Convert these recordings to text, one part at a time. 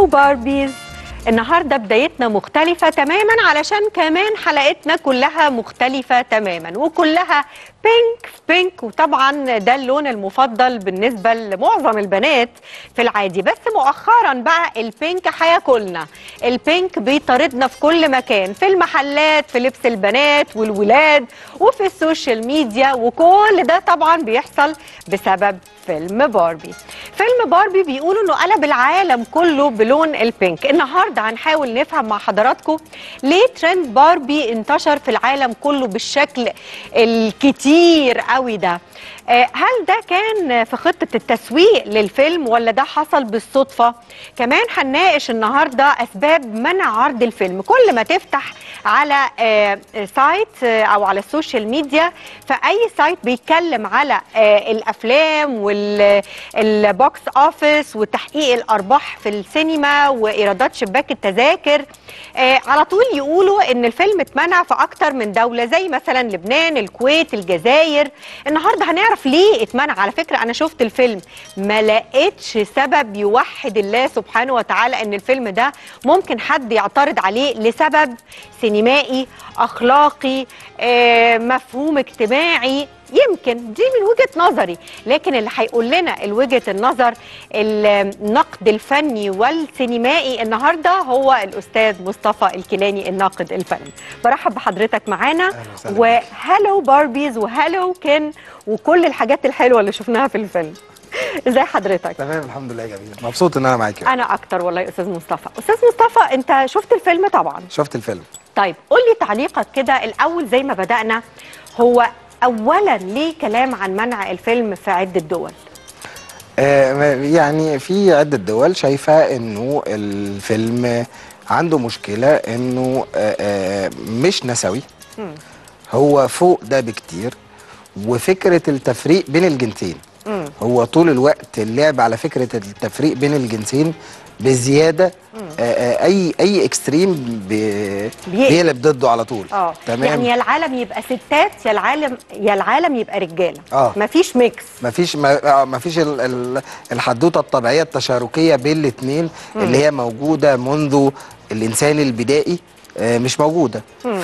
باربيز النهارده بدايتنا مختلفة تماما علشان كمان حلقتنا كلها مختلفة تماما وكلها بينك في بينك وطبعا ده اللون المفضل بالنسبة لمعظم البنات في العادي بس مؤخرا بقى البينك هياكلنا البينك بيطاردنا في كل مكان في المحلات في لبس البنات والولاد وفي السوشيال ميديا وكل ده طبعا بيحصل بسبب فيلم باربي فيلم باربي بيقولوا انه قلب العالم كله بلون البينك النهارده هنحاول نفهم مع حضراتكم ليه ترند باربي انتشر في العالم كله بالشكل الكتير قوي ده آه، هل ده كان في خطة التسويق للفيلم ولا ده حصل بالصدفة كمان هنناقش النهاردة أسباب منع عرض الفيلم كل ما تفتح على آه، سايت آه، أو على السوشيال ميديا فأي سايت بيتكلم على آه، الأفلام والبوكس أوفيس وتحقيق الأرباح في السينما وإيرادات شباك التذاكر آه، على طول يقولوا ان الفيلم اتمنع في اكتر من دوله زي مثلا لبنان الكويت الجزائر النهارده هنعرف ليه اتمنع على فكره انا شفت الفيلم ما لقيتش سبب يوحد الله سبحانه وتعالى ان الفيلم ده ممكن حد يعترض عليه لسبب سينمائي اخلاقي آه، مفهوم اجتماعي يمكن دي من وجهه نظري لكن اللي هيقول لنا الوجهه النظر النقد الفني والسينمائي النهارده هو الاستاذ مصطفى الكيلاني الناقد الفني برحب بحضرتك معانا أهلا وسهلا بيك. وهالو باربيز وهالو كين وكل الحاجات الحلوه اللي شفناها في الفيلم ازاي حضرتك تمام الحمد لله جميل مبسوط ان انا معاكي انا اكتر والله يا استاذ مصطفى استاذ مصطفى انت شفت الفيلم طبعا شفت الفيلم طيب قول لي تعليقك كده الاول زي ما بدانا هو اولا ليه كلام عن منع الفيلم في عده دول آه ما- يعني في عدة دول شايفة انه الفيلم عنده مشكلة انه آه آه مش نسوي مم. هو فوق ده بكتير وفكرة التفريق بين الجنسين مم. هو طول الوقت اللعب على فكرة التفريق بين الجنسين بزيادة آه آه اي اي اكستريم بي- بيقلب. بيقلب ضده على طول اه تمام يعني يا العالم يبقى ستات يا العالم يا العالم يبقى رجاله آه. مفيش ميكس مفيش ما آه، مفيش ال- ال- الحدوته الطبيعيه التشاركيه بين الاثنين اللي هي موجوده منذ الانسان البدائي آه، مش موجوده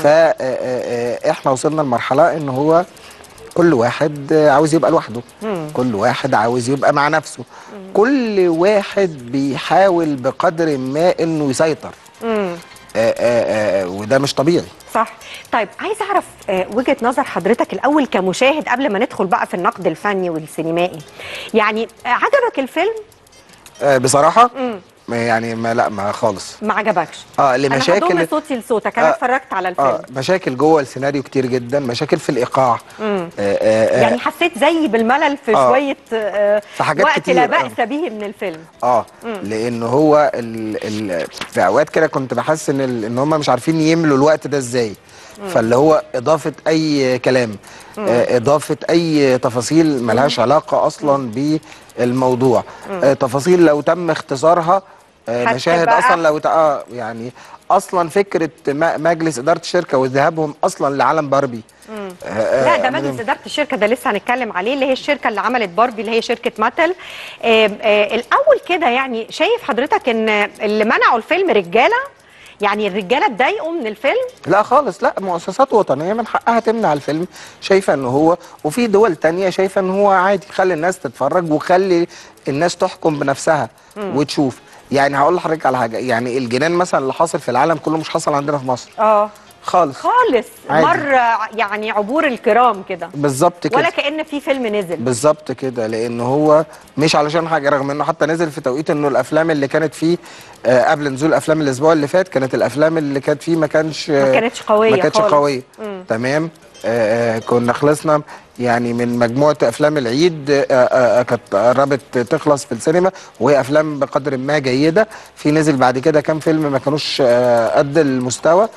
فاحنا وصلنا لمرحله ان هو كل واحد آه، عاوز يبقى لوحده مم. كل واحد عاوز يبقى مع نفسه كل واحد بيحاول بقدر ما انه يسيطر مم. آه، آه، آه، وده مش طبيعي صح طيب عايز اعرف آه، وجهه نظر حضرتك الاول كمشاهد قبل ما ندخل بقى في النقد الفني والسينمائي يعني آه، عجبك الفيلم آه، بصراحه مم. ما يعني ما لا ما خالص ما عجبكش اه انا هضم لمشاكل صوتي لصوتك انا آه، اتفرجت على الفيلم اه مشاكل جوه السيناريو كتير جدا مشاكل في الايقاع مم. آه آه يعني حسيت زي بالملل في آه. شويه آه، في حاجات وقت كتير، لا آه. باس به من الفيلم اه لان هو ال ال في اوقات كده كنت بحس ان ال ان هم مش عارفين يملوا الوقت ده ازاي فاللي هو اضافه اي كلام آه اضافه اي تفاصيل ملهاش علاقه اصلا بالموضوع آه تفاصيل لو تم اختصارها آه حتى مشاهد بقى- اصلا لو تق- آه يعني اصلا فكره م- مجلس اداره الشركه وذهابهم اصلا لعالم باربي آه لا آه، ده مجلس اداره الشركه ده لسه هنتكلم عليه اللي هي الشركه اللي عملت باربي اللي هي شركه ماتل آه آه الاول كده يعني شايف حضرتك ان اللي منعوا الفيلم رجاله يعني الرجاله اتضايقوا من الفيلم لا خالص لا مؤسسات وطنيه من حقها تمنع الفيلم شايفه ان هو وفي دول تانية شايفه ان هو عادي خلي الناس تتفرج وخلي الناس تحكم بنفسها وتشوف يعني هقول لحضرتك على حاجه يعني الجنان مثلا اللي حاصل في العالم كله مش حصل عندنا في مصر اه خالص خالص عادي. مر يعني عبور الكرام كده بالظبط كده ولا كأن في فيلم نزل بالظبط كده لان هو مش علشان حاجه رغم انه حتى نزل في توقيت انه الافلام اللي كانت فيه آه قبل نزول افلام الاسبوع اللي فات كانت الافلام اللي كانت فيه ما كانش ما كانتش قوية ما كانتش خالص. قويه مم. تمام آه آه كنا خلصنا يعني من مجموعه افلام العيد آه آه آه، كانت قربت تخلص في السينما وهي افلام بقدر ما جيده في نزل بعد كده كام فيلم ما كانوش آه قد المستوى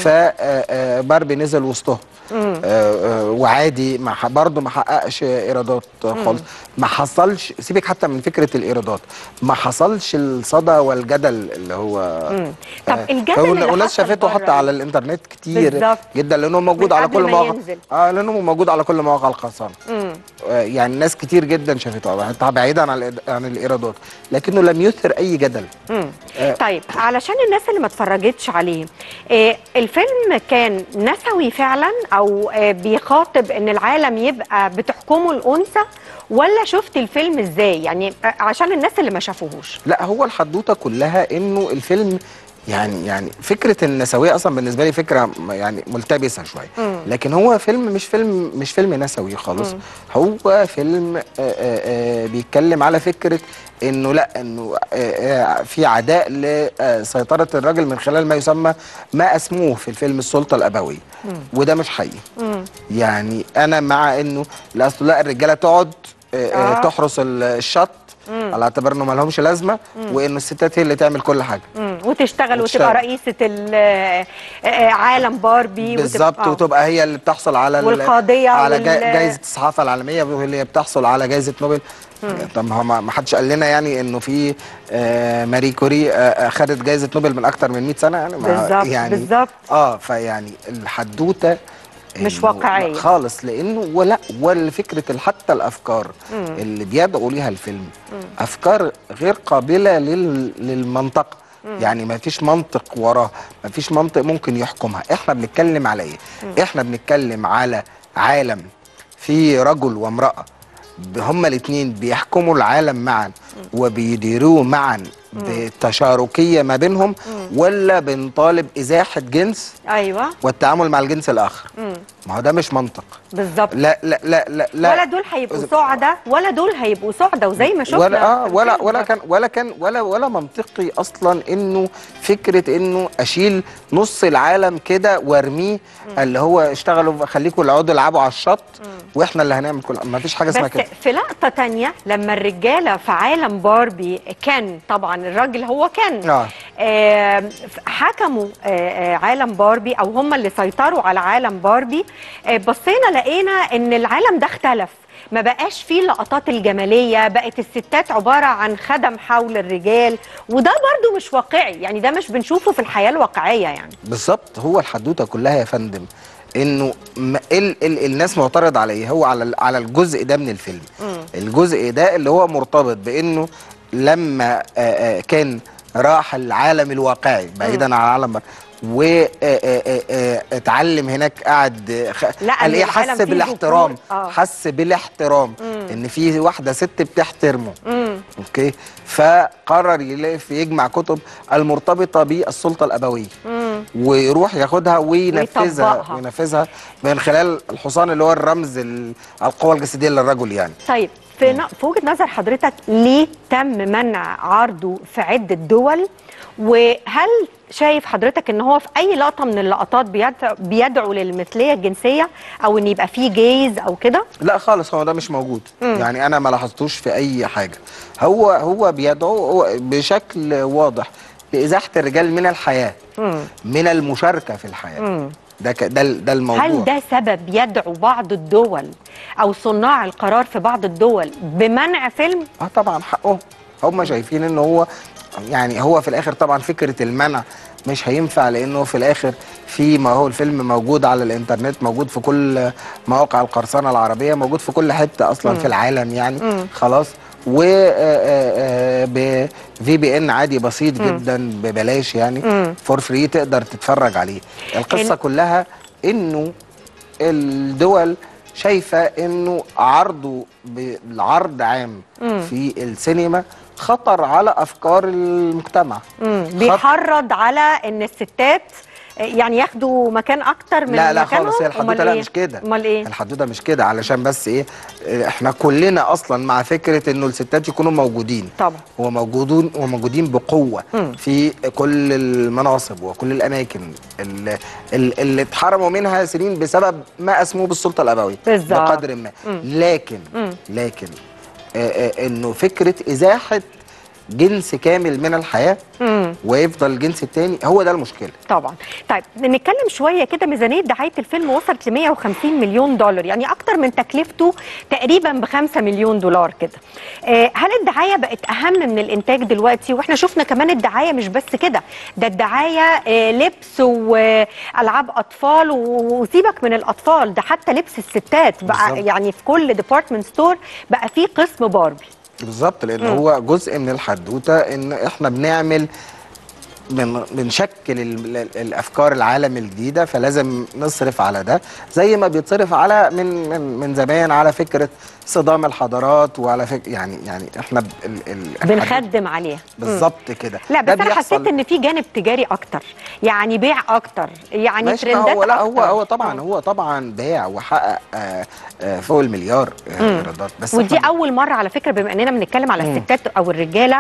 فباربي نزل وسطهم آه آه وعادي ما ح- برضه ما حققش ايرادات خالص ما حصلش سيبك حتى من فكره الايرادات ما حصلش الصدى والجدل اللي هو مم. طب آه، الجدل فقلنا- اللي وناس شافته شافته حتى على الانترنت كتير بالظبط. جدا لانه موجود من على قبل كل ما مواقع ينزل. اه لانه موجود على كل مواقع القرصنه مم. آه، يعني ناس كتير جدا شافته طبعا بعيدا عن الإد- عن الايرادات لكنه لم يثر اي جدل مم. آه. طيب علشان الناس اللي ما اتفرجتش عليه آه الفيلم كان نسوي فعلا او آه بيخاطب ان العالم يبقى بتحكمه الانثى ولا شفت الفيلم ازاي يعني آه عشان الناس اللي ما شافوهوش لا هو الحدوته كلها انه الفيلم يعني يعني فكره النسويه اصلا بالنسبه لي فكره م- يعني ملتبسه شويه مم. لكن هو فيلم مش فيلم مش فيلم نسوي خالص مم. هو فيلم آه، آه، آه، بيتكلم على فكره انه لا انه آه، آه، في عداء لسيطره الراجل من خلال ما يسمى ما اسموه في الفيلم السلطه الابويه وده مش حقيقي مم. يعني انا مع انه لا اصل لا الرجاله تقعد آه، آه. آه. تحرس ال- الشط على اعتبار انه ما لهمش لازمه وانه الستات هي اللي تعمل كل حاجه مم. وتشتغل وتشتغل. وتبقى رئيسة ال- آه، آه، عالم باربي بالظبط وتبقى- آه. وتبقى هي اللي بتحصل على ال- والقاضية على وال- جا- جائزه الصحافه العالميه واللي هي بتحصل على جائزه نوبل طب ما هو ما ما حدش قال لنا يعني انه في آه ماري كوري آه خدت جائزه نوبل من اكتر من 100 سنه يعني ما- بالظبط، يعني بالظبط. اه فيعني الحدوته مش إنه واقعية. خالص لانه ولا ولا فكره حتى الافكار اللي بيدعو ليها الفيلم افكار غير قابله لل للمنطقه يعني ما فيش منطق وراه ما فيش منطق ممكن يحكمها احنا بنتكلم على ايه احنا بنتكلم على عالم فيه رجل وامراه ب- هما الاثنين بيحكموا العالم معا وبيديروه معا بتشاركيه ما بينهم ولا بنطالب ازاحه جنس ايوه والتعامل مع الجنس الاخر مم. ما هو ده مش منطق بالظبط لا لا لا لا, لا ولا دول هيبقوا سعداء ولا دول هيبقوا سعداء وزي ما شفنا ولا اه في ولا الفيلم ولا برضه. كان ولا كان ولا ولا منطقي اصلا انه فكره انه اشيل نص العالم كده وارميه اللي هو اشتغلوا خليكم اقعدوا العبوا على الشط واحنا اللي هنعمل كل ما فيش حاجه اسمها بس كده في لقطة تانية لما الرجالة في عالم باربي كان طبعا الراجل هو كان آه. آه حكموا آه آه عالم باربي او هم اللي سيطروا على عالم باربي آه بصينا لقينا ان العالم ده اختلف ما بقاش فيه اللقطات الجمالية بقت الستات عبارة عن خدم حول الرجال وده برضو مش واقعي يعني ده مش بنشوفه في الحياة الواقعية يعني بالظبط هو الحدوته كلها يا فندم انه م- ال ال الناس معترض على ايه هو على ال- على الجزء ده من الفيلم الجزء ده اللي هو مرتبط بانه لما آه، آه، كان راح العالم الواقعي بعيدا عن العالم بر- واتعلم هناك قعد آه، خ- لا، قال إن ايه العالم حس فيه بالاحترام ذكور. آه. حس بالاحترام ان في واحده ست بتحترمه مم. اوكي فقرر يلف يجمع كتب المرتبطه بالسلطه الابويه مم. ويروح ياخدها وينفذها ويطبقها. وينفذها من خلال الحصان اللي هو الرمز ال- القوى الجسديه للرجل يعني طيب في, ن... في وجهه نظر حضرتك ليه تم منع عرضه في عده دول وهل شايف حضرتك ان هو في اي لقطه من اللقطات بيدعو, بيدعو للمثليه الجنسيه او ان يبقى فيه جيز او كده لا خالص هو ده مش موجود يعني انا ما لاحظتوش في اي حاجه هو هو بيدعو هو بشكل واضح لازاحه الرجال من الحياه مم. من المشاركه في الحياه مم. ده ك- ده ال- ده الموضوع هل ده سبب يدعو بعض الدول او صناع القرار في بعض الدول بمنع فيلم اه طبعا حقهم هم شايفين ان هو يعني هو في الاخر طبعا فكره المنع مش هينفع لانه في الاخر في ما هو الفيلم موجود على الانترنت موجود في كل مواقع القرصنه العربيه موجود في كل حته اصلا في العالم يعني خلاص و ب في بي ان عادي بسيط جدا ببلاش يعني فور فري تقدر تتفرج عليه القصه إن- كلها انه الدول شايفه انه عرضه بالعرض عام في السينما خطر على افكار المجتمع مم. خط- بيحرض على ان الستات يعني ياخدوا مكان اكتر من لا لا مكانهم؟ خالص هي أمال الحدوته لا إيه؟ مش كده امال ايه الحدوته مش كده علشان بس ايه إيه، احنا كلنا اصلا مع فكره انه الستات يكونوا موجودين طبعا وموجودون وموجودين بقوه مم. في كل المناصب وكل الاماكن اللي, اللي اتحرموا منها سنين بسبب ما اسموه بالسلطه الابويه بالظبط. بقدر ما لكن مم. لكن آه، آه، انه فكره ازاحه جنس كامل من الحياه مم. ويفضل الجنس التاني هو ده المشكله طبعا طيب نتكلم شويه كده ميزانيه دعايه الفيلم وصلت ل 150 مليون دولار يعني اكتر من تكلفته تقريبا ب 5 مليون دولار كده آه، هل الدعايه بقت اهم من الانتاج دلوقتي واحنا شفنا كمان الدعايه مش بس كده ده الدعايه آه، لبس والعاب اطفال و- وسيبك من الاطفال ده حتى لبس الستات بقى بالظبط. يعني في كل ديبارتمنت ستور بقى فيه قسم باربي بالظبط لان هو جزء من الحدوته ان احنا بنعمل بن- بنشكل ال- ال- الافكار العالم الجديده فلازم نصرف على ده زي ما بيتصرف على من من من زمان على فكره صدام الحضارات وعلى فكره يعني يعني احنا ب- ال- ال- بنخدم عليها بالظبط كده لا ده بس انا بيحصل. حسيت ان في جانب تجاري اكتر يعني بيع اكتر يعني ماشي ما ترندات هو لا هو أكتر. هو طبعا آه. هو طبعا باع وحقق آه، آه، فوق المليار آه، ايرادات بس ودي إحنا- اول مره على فكره بما اننا بنتكلم على الستات او الرجاله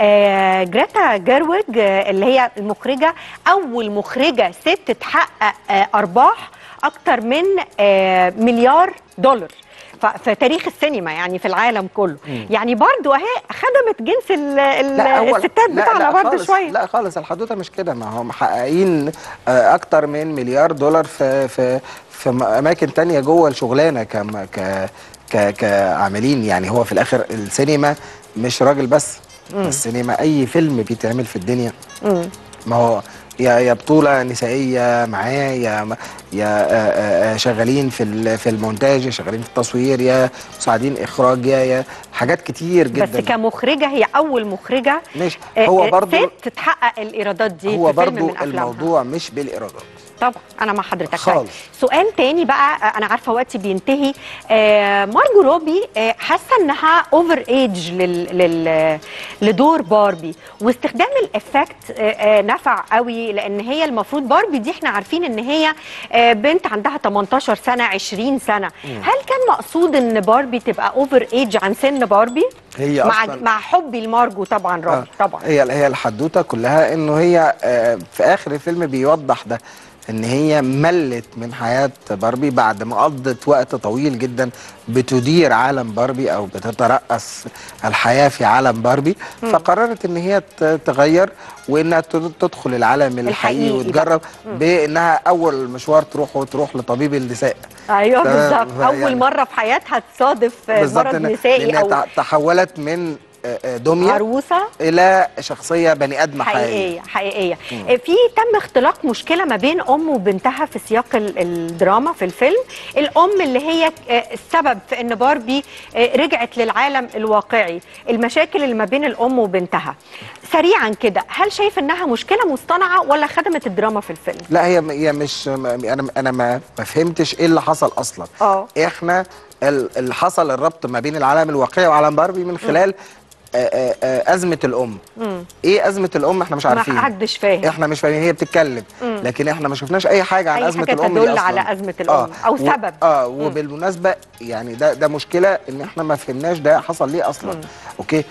آه جريتا جيرويج آه اللي هي المخرجه اول مخرجه ست تحقق آه ارباح اكتر من آه مليار دولار ف- في تاريخ السينما يعني في العالم كله يعني برضو اهي خدمت جنس ال ال هو- الستات لا- بتاعنا لا برضو خالص- شويه لا خالص الحدوته مش كده ما هم محققين آه، اكتر من مليار دولار في في في م- اماكن تانية جوه الشغلانه كم ك ك كعاملين يعني هو في الاخر السينما مش راجل بس السينما اي فيلم بيتعمل في الدنيا مم. ما هو يا يا بطوله نسائيه معاه يا م- يا آه، آه، آه، شغالين في ال- في المونتاج يا شغالين في التصوير يا مساعدين اخراج يا يا حاجات كتير جدا بس كمخرجه هي اول مخرجه ماشي آه، هو آه، برضو ست تحقق الايرادات دي هو في فيلم برضو من أفلامها. الموضوع مش بالايرادات طبعا انا مع حضرتك خالص. طيب. سؤال تاني بقى آه، انا عارفه وقتي بينتهي آه مارجو روبي آه حاسه انها اوفر ايج لل لل لدور باربي واستخدام الافكت آه آه نفع قوي لان هي المفروض باربي دي احنا عارفين ان هي آه بنت عندها 18 سنه 20 سنه هل كان مقصود ان باربي تبقى اوفر ايج عن سن باربي هي مع أصلاً- مع حبي لمارجو طبعا روبي آه، طبعا هي هي الحدوته كلها انه هي آه، في اخر الفيلم بيوضح ده ان هي ملت من حياه باربي بعد ما قضت وقت طويل جدا بتدير عالم باربي او بتترأس الحياه في عالم باربي فقررت ان هي ت- تغير وانها تد- تدخل العالم الحقيقي الحقيقي وتجرب بانها اول مشوار تروح وتروح لطبيب النساء ايوه تمام، بالظبط اول يعني- مره في حياتها تصادف آه، بالظبط مرض إن- نسائي لأنها او تع- تحولت من آه، آه، دميه عروسه الى شخصيه بني ادم حقيقيه حقيقيه حقيقيه آه، في تم اختلاق مشكله ما بين ام وبنتها في سياق ال- الدراما في الفيلم الام اللي هي آه، السبب في ان باربي آه، رجعت للعالم الواقعي المشاكل اللي ما بين الام وبنتها سريعا كده هل شايف انها مشكله مصطنعه ولا خدمت الدراما في الفيلم لا هي هي مش انا انا ما ما فهمتش ايه اللي حصل اصلا اه. احنا ال- اللي حصل الربط ما بين العالم الواقعي وعالم باربي من خلال آه، آه، آه، ازمه الام ايه ازمه الام احنا مش ما عارفين حدش فاهم احنا مش فاهمين هي بتتكلم لكن احنا ما شفناش اي حاجه عن أي ازمه حاجة الام دي تدل أصلاً. على أزمة الأم أو و- سبب. اه وبالمناسبه يعني ده ده مشكله ان احنا ما فهمناش ده حصل ليه اصلا اوكي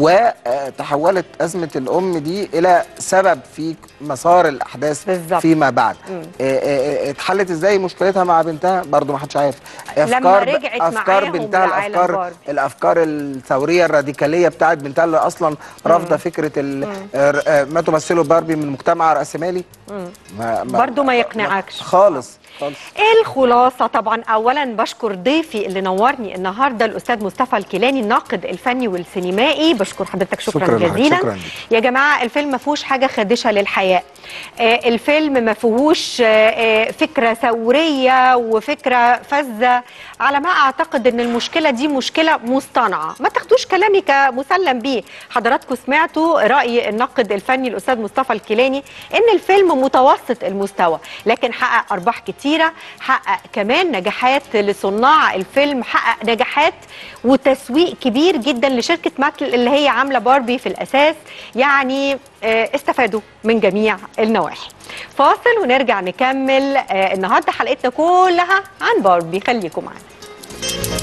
وتحولت ازمه الام دي الى سبب في مسار الاحداث بالظبط. فيما بعد آه، آه، آه، اتحلت ازاي مشكلتها مع بنتها برضو ما حدش عارف لما رجعت افكار معاهم بنتها لعالم الافكار باربي. الافكار الثوريه الراديكاليه بتاعت بنتها اللي اصلا رافضه فكره ال- آه، آه، ما تمثله باربي من مجتمع راسمالي ما برضو ما يقنعكش. خالص خالص الخلاصة طبعا أولا بشكر ضيفي اللي نورني النهاردة الأستاذ مصطفى الكيلاني الناقد الفني والسينمائي بشكر حضرتك شكرا, شكراً لحضرتك، جزيلا شكراً. يا جماعة الفيلم ما فيهوش حاجة خادشة للحياة آه الفيلم ما فيهوش آه آه فكرة ثورية وفكرة فذة على ما أعتقد أن المشكلة دي مشكلة مصطنعة ما تاخدوش كلامي كمسلم بيه حضراتكم سمعتوا رأي الناقد الفني الأستاذ مصطفى الكيلاني أن الفيلم متوسط المستوى لكن حقق أرباح كتيرة حقق كمان نجاحات لصناع الفيلم حقق نجاحات وتسويق كبير جدا لشركة ماتل اللي هي عاملة باربي في الأساس يعني آه، استفادوا من جميع النواحي فاصل ونرجع نكمل آه، النهارده حلقتنا كلها عن باربي خليكم معانا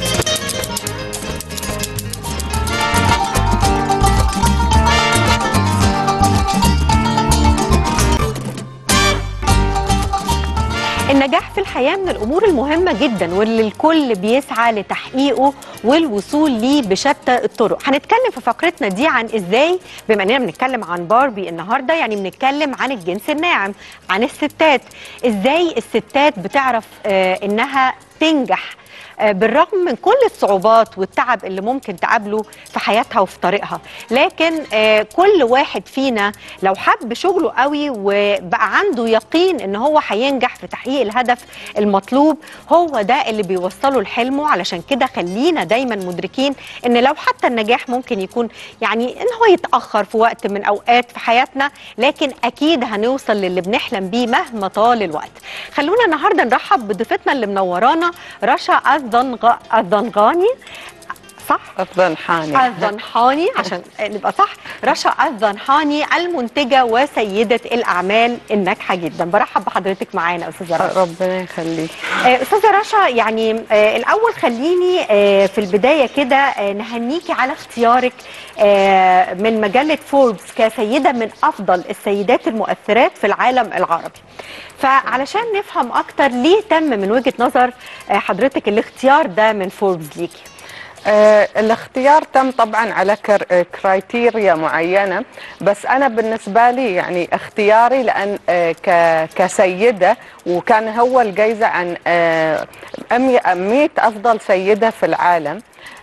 النجاح في الحياة من الأمور المهمة جدا واللي الكل بيسعى لتحقيقه والوصول ليه بشتى الطرق هنتكلم في فقرتنا دي عن إزاي بما أننا بنتكلم عن باربي النهاردة يعني بنتكلم عن الجنس الناعم عن الستات إزاي الستات بتعرف آه إنها تنجح آه، بالرغم من كل الصعوبات والتعب اللي ممكن تقابله في حياتها وفي طريقها لكن آه، كل واحد فينا لو حب شغله قوي وبقى عنده يقين ان هو هينجح في تحقيق الهدف المطلوب هو ده اللي بيوصله لحلمه علشان كده خلينا دايما مدركين ان لو حتى النجاح ممكن يكون يعني ان هو يتاخر في وقت من اوقات في حياتنا لكن اكيد هنوصل للي بنحلم بيه مهما طال الوقت خلونا النهارده نرحب بضيفتنا اللي منورانا رشا الزنغ... الزنغاني صح الضنحاني الزنحاني عشان نبقى صح رشا الزنحاني المنتجه وسيده الاعمال الناجحه جدا برحب بحضرتك معانا استاذه رشا ربنا يخليك آه، استاذه رشا يعني آه، الاول خليني آه، في البدايه كده آه، نهنيكي على اختيارك آه، من مجله فوربس كسيده من افضل السيدات المؤثرات في العالم العربي فعلشان نفهم اكتر ليه تم من وجهه نظر آه، حضرتك الاختيار ده من فوربس ليكي آه الاختيار تم طبعا على كر... آه، كرايتيريا معينه بس انا بالنسبه لي يعني اختياري لان آه ك... كسيده وكان هو الجائزه عن آه أمي- 100 افضل سيده في العالم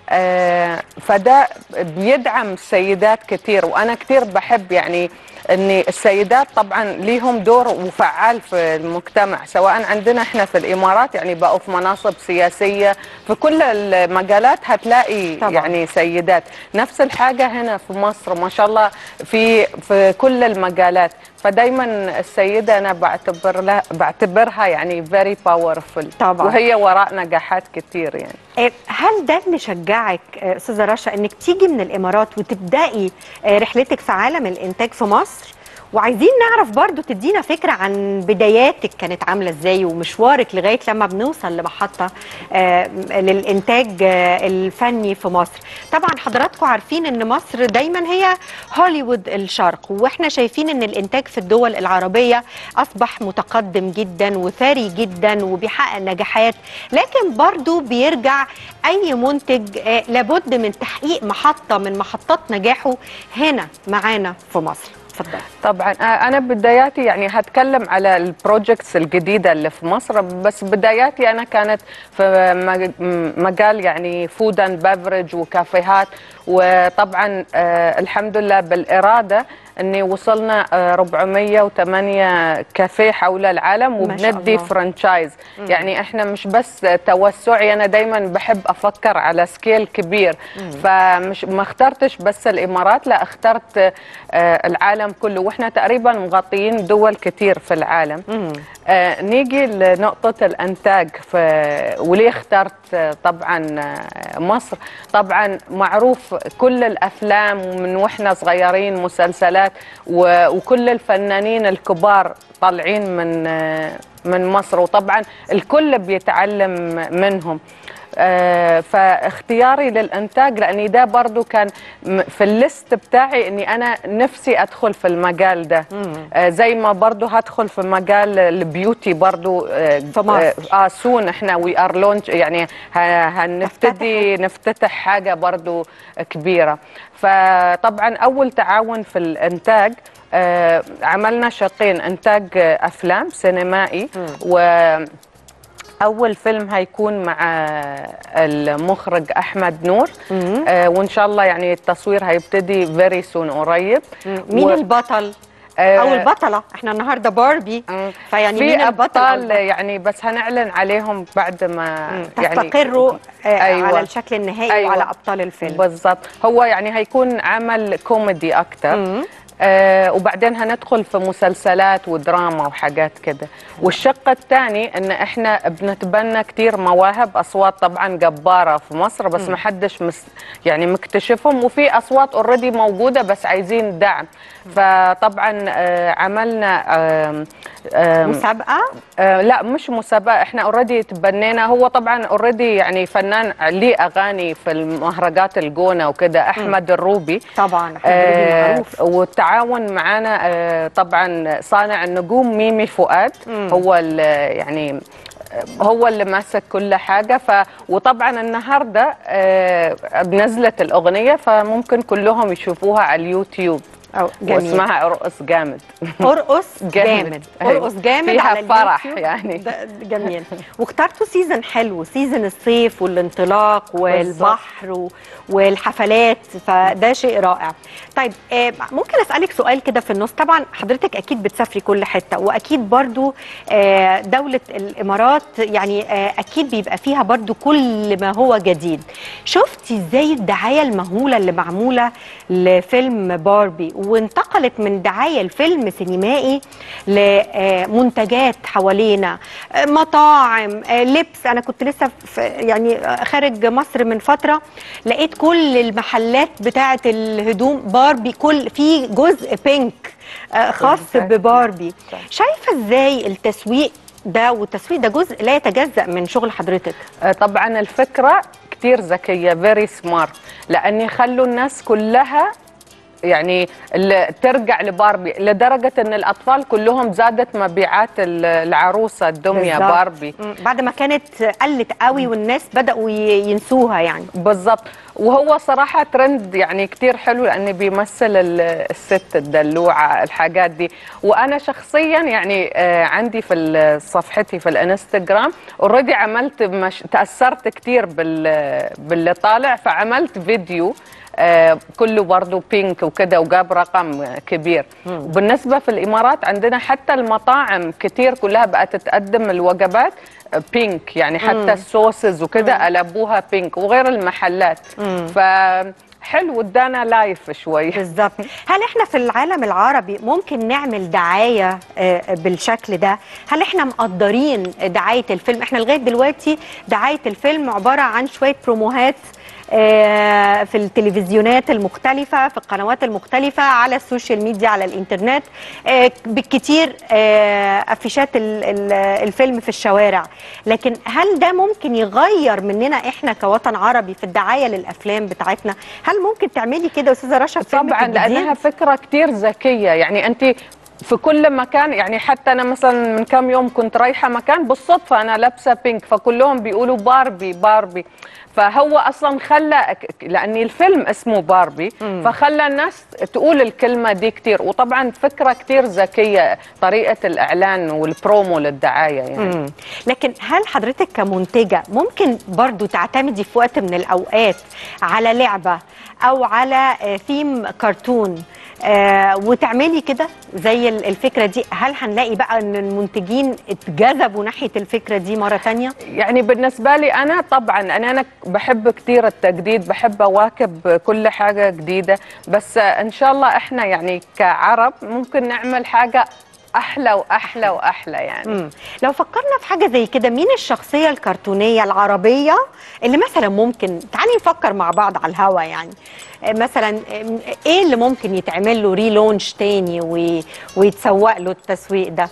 آه فده بيدعم السيدات كتير وانا كتير بحب يعني ان السيدات طبعا ليهم دور وفعال في المجتمع سواء عندنا احنا في الامارات يعني بقوا في مناصب سياسيه في كل المجالات هتلاقي طبعاً. طبعا. يعني سيدات نفس الحاجه هنا في مصر ما شاء الله في في كل المجالات فدايما السيده انا بعتبر لها بعتبرها يعني فيري باورفul طبعاً. وهي وراء نجاحات كتير يعني آه، هل ده اللي شجعك آه، استاذه رشا انك تيجي من الامارات وتبداي آه، رحلتك في عالم الانتاج في مصر وعايزين نعرف برضو تدينا فكره عن بداياتك كانت عامله ازاي ومشوارك لغايه لما بنوصل لمحطه آه، للانتاج آه، الفني في مصر طبعا حضراتكم عارفين ان مصر دايما هي هوليوود الشرق واحنا شايفين ان الانتاج في الدول العربيه اصبح متقدم جدا وثري جدا وبيحقق نجاحات لكن برضو بيرجع اي منتج آه، لابد من تحقيق محطه من محطات نجاحه هنا معانا في مصر اتفضل طبعا آه، انا بداياتي يعني هتكلم على البروجكتس الجديده اللي في مصر بس بداياتي انا كانت في مج- م- مجال يعني فود اند بفرج وكافيهات وطبعا آه، الحمد لله بالاراده اني وصلنا آه، 408 كافيه حول العالم ما شاء وبندي الله. فرانشايز يعني احنا مش بس توسعي انا دايما بحب افكر على سكيل كبير فمش ما اخترتش بس الامارات لا اخترت آه، العالم كله واحنا تقريبا مغطيين دول كتير في العالم آه نيجي لنقطة الإنتاج في وليه اخترت آه، طبعا آه، مصر طبعا معروف كل الأفلام ومن وإحنا صغيرين مسلسلات و- وكل الفنانين الكبار طالعين من آه، من مصر وطبعا الكل بيتعلم منهم آه، فاختياري للانتاج لاني ده برضو كان م- في الليست بتاعي اني انا نفسي ادخل في المجال ده آه، زي ما برضو هدخل في مجال البيوتي برضو آه، في مصر. اه سون احنا وي ار لونش يعني ه- هنبتدي نفتتح حاجه برضو كبيره فطبعا اول تعاون في الانتاج آه، عملنا شقين انتاج آه، افلام سينمائي و اول فيلم هيكون مع المخرج احمد نور آه وان شاء الله يعني التصوير هيبتدي فيري سون قريب مين و- البطل آه، او البطله احنا النهارده باربي مم. فيعني في مين البطل أو ابطال البطلة؟ يعني بس هنعلن عليهم بعد ما يعني تستقروا آه أيوة. على الشكل النهائي أيوة. وعلى ابطال الفيلم بالضبط هو يعني هيكون عمل كوميدي اكتر مم. آه وبعدين هندخل في مسلسلات ودراما وحاجات كده والشق الثاني ان احنا بنتبنى كتير مواهب اصوات طبعا جباره في مصر بس ما حدش مس يعني مكتشفهم وفي اصوات اوريدي موجوده بس عايزين دعم فطبعا آه عملنا آه آه مسابقه آه لا مش مسابقة احنا اوريدي تبنينا هو طبعا اوريدي يعني فنان ليه اغاني في المهرجات الجونة وكده احمد الروبي طبعا احمد آه معروف وتع... بالتعاون معنا آه، طبعا صانع النجوم ميمي فؤاد هو ال- يعني هو اللي ماسك كل حاجه ف وطبعا النهارده آه، نزلت الاغنيه فممكن كلهم يشوفوها على اليوتيوب أو جميل واسمها ارقص جامد ارقص جامد. جامد أيوة. ارقص جامد فيها على فرح اليوتيوب. يعني. ده ده جميل واخترتوا سيزون حلو سيزون الصيف والانطلاق والبحر و- والحفلات فده شيء رائع طيب آه، ممكن اسالك سؤال كده في النص طبعا حضرتك اكيد بتسافري كل حته واكيد برضو آه، دوله الامارات يعني آه، اكيد بيبقى فيها برضو كل ما هو جديد شفتي ازاي الدعايه المهوله اللي معموله لفيلم باربي وانتقلت من دعايه لفيلم سينمائي لمنتجات حوالينا آه، مطاعم آه، لبس انا كنت لسه في يعني آه، خارج مصر من فتره لقيت كل المحلات بتاعه الهدوم باربي كل في جزء بينك آه، خاص Exactly. بباربي صح. شايفه ازاي التسويق ده والتسويق ده جزء لا يتجزأ من شغل حضرتك آه، طبعا الفكره كتير ذكيه فيري سمارت لان يخلوا الناس كلها يعني اللي ترجع لباربي لدرجه ان الاطفال كلهم زادت مبيعات ال- العروسه الدميه بالظبط. باربي مم، بعد ما كانت قلت قوي والناس بدأوا ي- ينسوها يعني بالضبط وهو صراحة ترند يعني كتير حلو لأنه بيمثل ال- الست الدلوعة الحاجات دي وأنا شخصيا يعني آه، عندي في ال- صفحتي في الانستغرام اوريدي عملت مش تأثرت كتير بال باللي طالع فعملت فيديو آه، كله برضه بينك وكده وجاب رقم كبير وبالنسبة في الإمارات عندنا حتى المطاعم كتير كلها بقت تقدم الوجبات بينك يعني حتى الصوصز وكده قلبوها بينك وغير المحلات فحلو ادانا لايف شوي بالظبط هل احنا في العالم العربي ممكن نعمل دعايه آه، بالشكل ده هل احنا مقدرين دعايه الفيلم احنا لغايه دلوقتي دعايه الفيلم عباره عن شويه بروموهات آه، في التلفزيونات المختلفة في القنوات المختلفة على السوشيال ميديا على الإنترنت آه، بالكتير آه، أفيشات ال- ال- الفيلم في الشوارع لكن هل ده ممكن يغير مننا إحنا كوطن عربي في الدعاية للأفلام بتاعتنا هل ممكن تعملي كده يا أستاذة رشا في فيلمك طبعا الجديد؟ لانها فكره كتير ذكيه يعني انت في كل مكان يعني حتى انا مثلا من كام يوم كنت رايحه مكان بالصدفه انا لابسه بينك فكلهم بيقولوا باربي باربي فهو اصلا خلى لان الفيلم اسمه باربي فخلى الناس تقول الكلمه دي كتير وطبعا فكره كتير ذكيه طريقه الاعلان والبرومو للدعايه يعني مم. لكن هل حضرتك كمنتجة ممكن برضو تعتمدي في وقت من الأوقات على لعبة أو على آه، ثيم كرتون آه وتعملي كده زي ال- الفكرة دي هل هنلاقي بقى أن المنتجين اتجذبوا ناحية الفكرة دي مرة تانية؟ يعني بالنسبة لي أنا طبعا أنا أنا بحب كتير التجديد بحب أواكب كل حاجة جديدة بس إن شاء الله إحنا يعني كعرب ممكن نعمل حاجة أحلى وأحلى وأحلى يعني مم. لو فكرنا في حاجة زي كده مين الشخصية الكرتونية العربية اللي مثلا ممكن تعالي نفكر مع بعض على الهوا يعني آه، مثلا آه، ايه اللي ممكن يتعمل له ريلونش تاني وي- ويتسوق له التسويق ده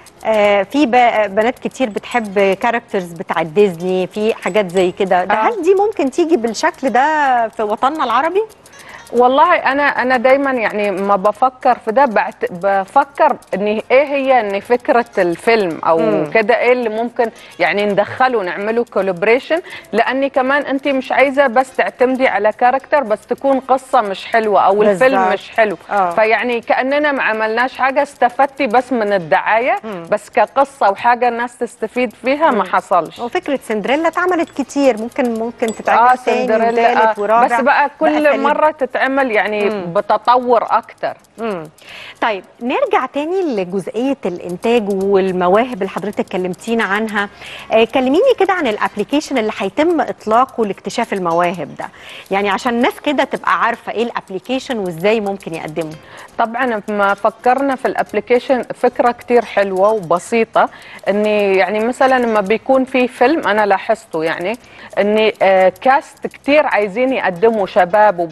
آه، في ب- بنات كتير بتحب كاركترز بتاع ديزني في حاجات زي كده ده آه. هل دي ممكن تيجي بالشكل ده في وطننا العربي؟ والله انا انا دايما يعني ما بفكر في ده بعت بفكر ان ايه هي ان فكره الفيلم او مم. كده ايه اللي ممكن يعني ندخله نعمله كولابريشن لاني كمان انت مش عايزه بس تعتمدي على كاركتر بس تكون قصه مش حلوه او الفيلم بالظبط. مش حلو آه. فيعني كاننا ما عملناش حاجه استفدتي بس من الدعايه بس كقصه وحاجه الناس تستفيد فيها ما حصلش وفكرة سندريلا اتعملت كتير ممكن ممكن تتعمل اه تاني سندريلا وتالت آه. ورابع بس بقى كل بأساليب مره تتعمل يعني مم. بتطور اكتر مم. طيب نرجع تاني لجزئيه الانتاج والمواهب اللي حضرتك كلمتينا عنها آه كلميني كده عن الابلكيشن اللي هيتم اطلاقه لاكتشاف المواهب ده يعني عشان الناس كده تبقى عارفه ايه الابلكيشن وازاي ممكن يقدمه طبعا ما فكرنا في الابلكيشن فكره كتير حلوه وبسيطه اني يعني مثلا لما بيكون في فيلم انا لاحظته يعني اني آه، كاست كتير عايزين يقدموا شباب وبنات وفي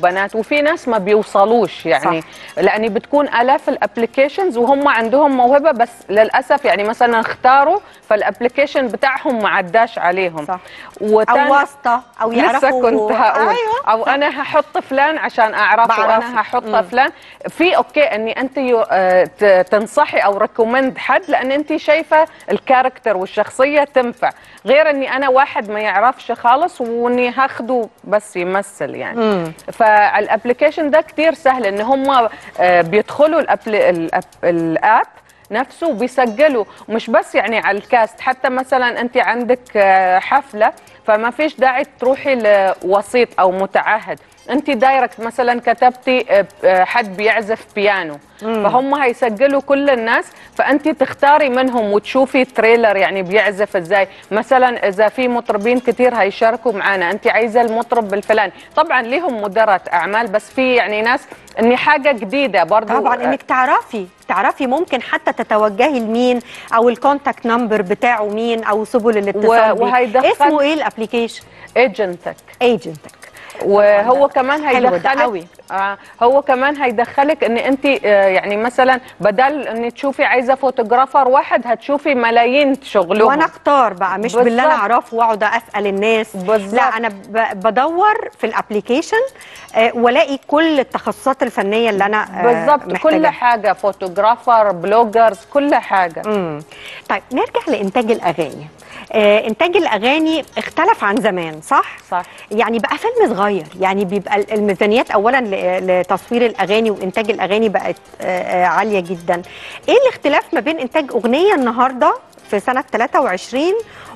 في ناس ما بيوصلوش يعني صح. لان بتكون الاف الابلكيشنز وهم عندهم موهبه بس للاسف يعني مثلا اختاروا فالابلكيشن بتاعهم ما عداش عليهم صح. وتاني- او واسطه او يعرفوا لسه كنت هقول ايوه او انا هحط فلان عشان اعرفه بعرفه. انا هحط مم. فلان في اوكي اني انت يو- آه، ت- تنصحي او ريكومند حد لان انت شايفه الكاركتر والشخصيه تنفع غير اني انا واحد ما يعرفش خالص واني هاخده بس يمثل يعني مم. فالابلكيشن ده كتير سهل ان هم آه، بيدخلوا الأبل- الأب- الاب نفسه وبيسجلوا مش بس يعني على الكاست حتى مثلا انت عندك آه، حفله فما فيش داعي تروحي لوسيط او متعهد انت دايركت مثلا كتبتي آه، آه، حد بيعزف بيانو فهم هيسجلوا كل الناس فانت تختاري منهم وتشوفي تريلر يعني بيعزف ازاي مثلا اذا في مطربين كتير هيشاركوا معنا انت عايزه المطرب الفلاني طبعا ليهم مدراء اعمال بس في يعني ناس اني حاجه جديده برضو طبعا انك تعرفي تعرفي ممكن حتى تتوجهي لمين او الكونتاكت نمبر بتاعه مين او سبل الاتصال بيه. وهيدخل- اسمه ايه الابلكيشن ايجنتك ايجنتك وهو كمان حلو ده هيدخلك قوي. آه هو كمان هيدخلك ان انت آه يعني مثلا بدل ان تشوفي عايزه فوتوغرافر واحد هتشوفي ملايين شغلهم وانا اختار بقى مش باللي انا بالظبط. اعرفه واقعد اسال الناس بالظبط. لا انا ب- بدور في الابلكيشن آه، والاقي كل التخصصات الفنيه اللي انا آه، بالظبط كل محتاجاها. حاجه فوتوغرافر بلوجرز كل حاجه مم. طيب نرجع لانتاج الاغاني آه، انتاج الاغاني اختلف عن زمان صح صح يعني بقى فيلم صغير يعني بيبقى ال- الميزانيات اولا ل- لتصوير الاغاني وانتاج الاغاني بقت آه، آه، عاليه جدا ايه الاختلاف ما بين انتاج اغنيه النهارده في سنه 23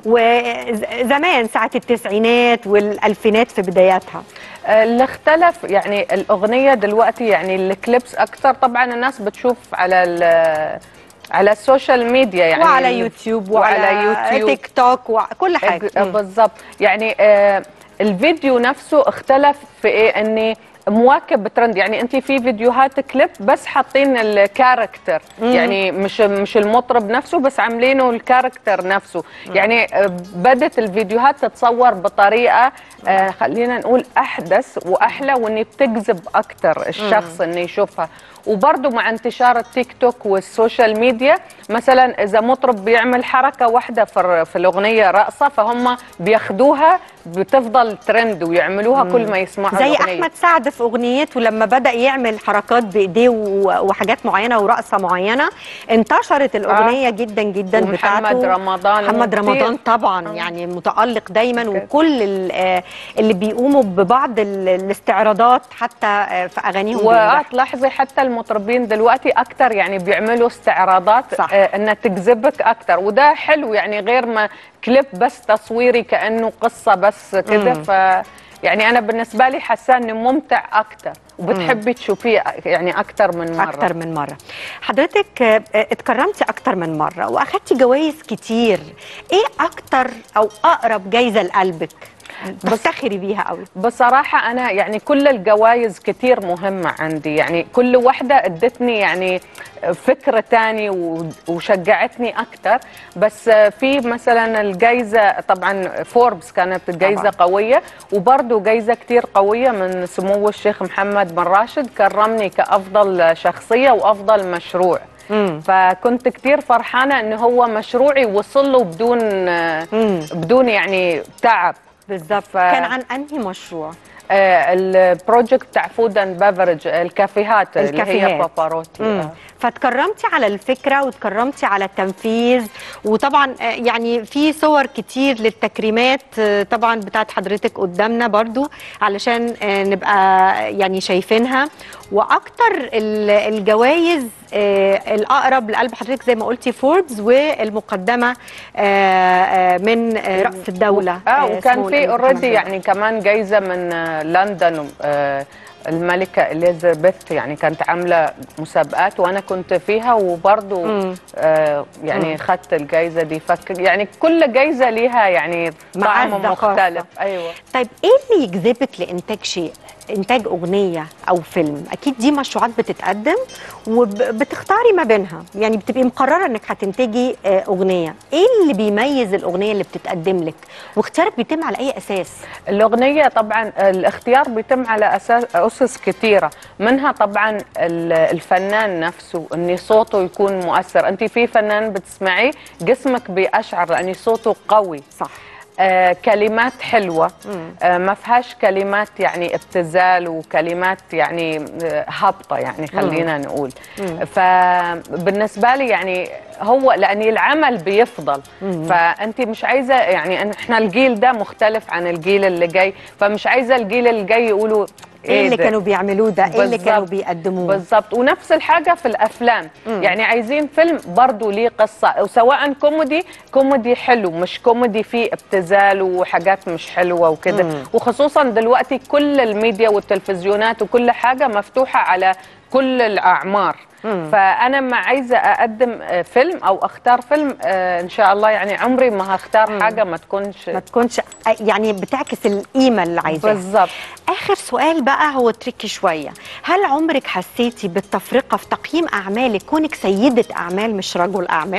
وزمان ساعه التسعينات والالفينات في بداياتها آه، اللي اختلف يعني الاغنيه دلوقتي يعني الكليبس اكتر طبعا الناس بتشوف على ال- على السوشيال ميديا يعني وعلى ال- يوتيوب وعلى, وعلى يوتيوب تيك توك وكل حاجه آه، مم. بالظبط يعني آه الفيديو نفسه اختلف في ايه اني مواكب ترند يعني انت في فيديوهات كليب بس حاطين الكاركتر يعني مش مش المطرب نفسه بس عاملينه الكاركتر نفسه يعني آه، بدت الفيديوهات تتصور بطريقه آه خلينا نقول احدث واحلى واني بتجذب اكتر الشخص انه يشوفها وبرضه مع انتشار التيك توك والسوشيال ميديا مثلا اذا مطرب بيعمل حركه واحده في الر- في الاغنيه رقصه فهم بياخدوها بتفضل ترند ويعملوها كل ما يسمعوا زي الاغنيه احمد سعد في اغنيته لما بدا يعمل حركات بايديه و- وحاجات معينه ورقصه معينه انتشرت الاغنيه جدا جدا ومحمد بتاعته رمضان محمد وكتير. رمضان طبعا يعني متالق دايما كده. وكل ال- آه، اللي بيقوموا ببعض ال- الاستعراضات حتى آه، في اغانيهم بينجحوا. وتلاحظي حتى المطربين دلوقتي اكتر يعني بيعملوا استعراضات صح. آه انها تجذبك اكتر وده حلو يعني غير ما كليب بس تصويري كانه قصه بس كده ف يعني انا بالنسبه لي حاسه انه ممتع اكتر وبتحبي تشوفيه يعني اكتر من مره اكتر من مره حضرتك آه، آه، اتكرمتي اكتر من مره واخدتي جوائز كتير ايه اكتر او اقرب جايزه لقلبك بفتخري بيها قوي بصراحة أنا يعني كل الجوائز كتير مهمة عندي يعني كل واحدة ادتني يعني فكرة تاني و- وشجعتني أكتر بس في مثلا الجايزة طبعا فوربس كانت جايزة طبعاً. قوية وبرضه جايزة كتير قوية من سمو الشيخ محمد بن راشد كرمني كأفضل شخصية وأفضل مشروع مم. فكنت كتير فرحانة إن هو مشروعي وصل له بدون مم. بدون يعني تعب بالظبط ف- كان عن انهي مشروع آه، البروجكت بتاع فود اند بفرج الكافيهات اللي هي الكافيهات. باباروتي مم. آه. فتكرمتي على الفكره وتكرمتي على التنفيذ وطبعا آه، يعني في صور كتير للتكريمات آه، طبعا بتاعت حضرتك قدامنا برضو علشان آه، نبقى يعني شايفينها واكتر ال- الجوائز آه، الاقرب لقلب حضرتك زي ما قلتي فوربس والمقدمه آه، آه، من آه، راس الدوله اه آه، وكان سمو في الأمير اوريدي محمد يعني كمان جايزه من آه، لندن آه، الملكة إليزابيث يعني كانت عاملة مسابقات وأنا كنت فيها وبرضو مم. آه يعني خدت الجايزة دي فك يعني كل جايزة ليها يعني طعم معزة خاصة. مختلف أيوة طيب ايه اللي يجذبك لانتاج شيء انتاج اغنيه او فيلم اكيد دي مشروعات بتتقدم وبتختاري ما بينها يعني بتبقي مقرره انك هتنتجي آه، اغنيه ايه اللي بيميز الاغنيه اللي بتتقدم لك واختيارك بيتم على اي اساس الأغنية طبعا الاختيار بيتم على أساس أسس كثيرة منها طبعا ال- الفنان نفسه أن صوته يكون مؤثر أنت في فنان بتسمعيه جسمك بيأشعر لأن صوته قوي صح آه كلمات حلوة آه ما فيهاش كلمات يعني ابتذال وكلمات يعني آه هابطة يعني خلينا نقول فبالنسبة لي يعني هو لأن العمل بيفضل فأنت مش عايزة يعني إن احنا الجيل ده مختلف عن الجيل اللي جاي فمش عايزة الجيل اللي جاي يقولوا ايه اللي ده؟ كانوا بيعملوه ده ايه اللي بالظبط. كانوا بيقدموه بالظبط ونفس الحاجه في الافلام مم. يعني عايزين فيلم برضه ليه قصه وسواء كوميدي كوميدي حلو مش كوميدي فيه ابتذال وحاجات مش حلوه وكده مم. وخصوصا دلوقتي كل الميديا والتلفزيونات وكل حاجه مفتوحه على كل الاعمار مم. فانا ما عايزه اقدم آه، فيلم او اختار فيلم آه، ان شاء الله يعني عمري ما هختار حاجه ما تكونش ما تكونش يعني بتعكس القيمه اللي عايزاها بالظبط اخر سؤال بقى هو تريكي شويه هل عمرك حسيتي بالتفرقه في تقييم اعمالك كونك سيده اعمال مش رجل اعمال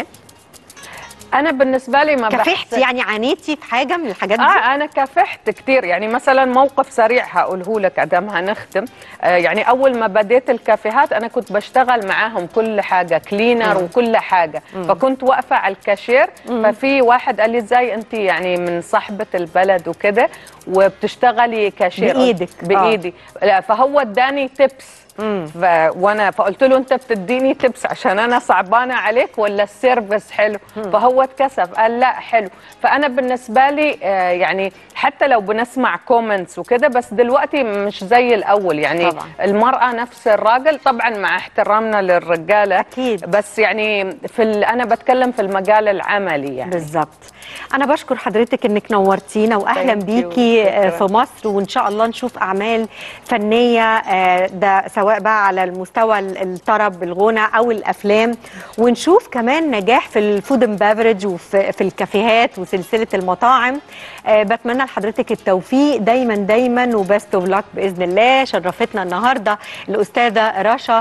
انا بالنسبه لي ما كافحتي بحس- يعني عانيتي في حاجه من الحاجات دي اه انا كافحت كتير يعني مثلا موقف سريع هقوله لك ادام هنختم آه يعني اول ما بديت الكافيهات انا كنت بشتغل معاهم كل حاجه كلينر وكل حاجه فكنت واقفه على الكاشير ففي واحد قال لي ازاي انت يعني من صاحبه البلد وكده وبتشتغلي كاشير بإيدك. آه. بايدي لا فهو اداني تبس مم. ف... وانا فقلت له انت بتديني تبس عشان انا صعبانه عليك ولا السيرفيس حلو فهو اتكسف قال لا حلو فانا بالنسبه لي آه، يعني حتى لو بنسمع كومنتس وكده بس دلوقتي مش زي الاول يعني طبعاً. المراه نفس الراجل طبعا مع احترامنا للرجاله أكيد. بس يعني في ال... انا بتكلم في المجال العملي يعني بالظبط انا بشكر حضرتك انك نورتينا واهلا Thank you. بيكي آه، شكراً. في مصر وان شاء الله نشوف اعمال فنيه آه، ده سواء بقى على المستوى ال- الطرب الغنى او الافلام ونشوف كمان نجاح في الفود اند بافرج وفي في الكافيهات وسلسله المطاعم آه، بتمنى لحضرتك التوفيق دايما دايما وبست اوف لك باذن الله شرفتنا النهارده الاستاذه رشا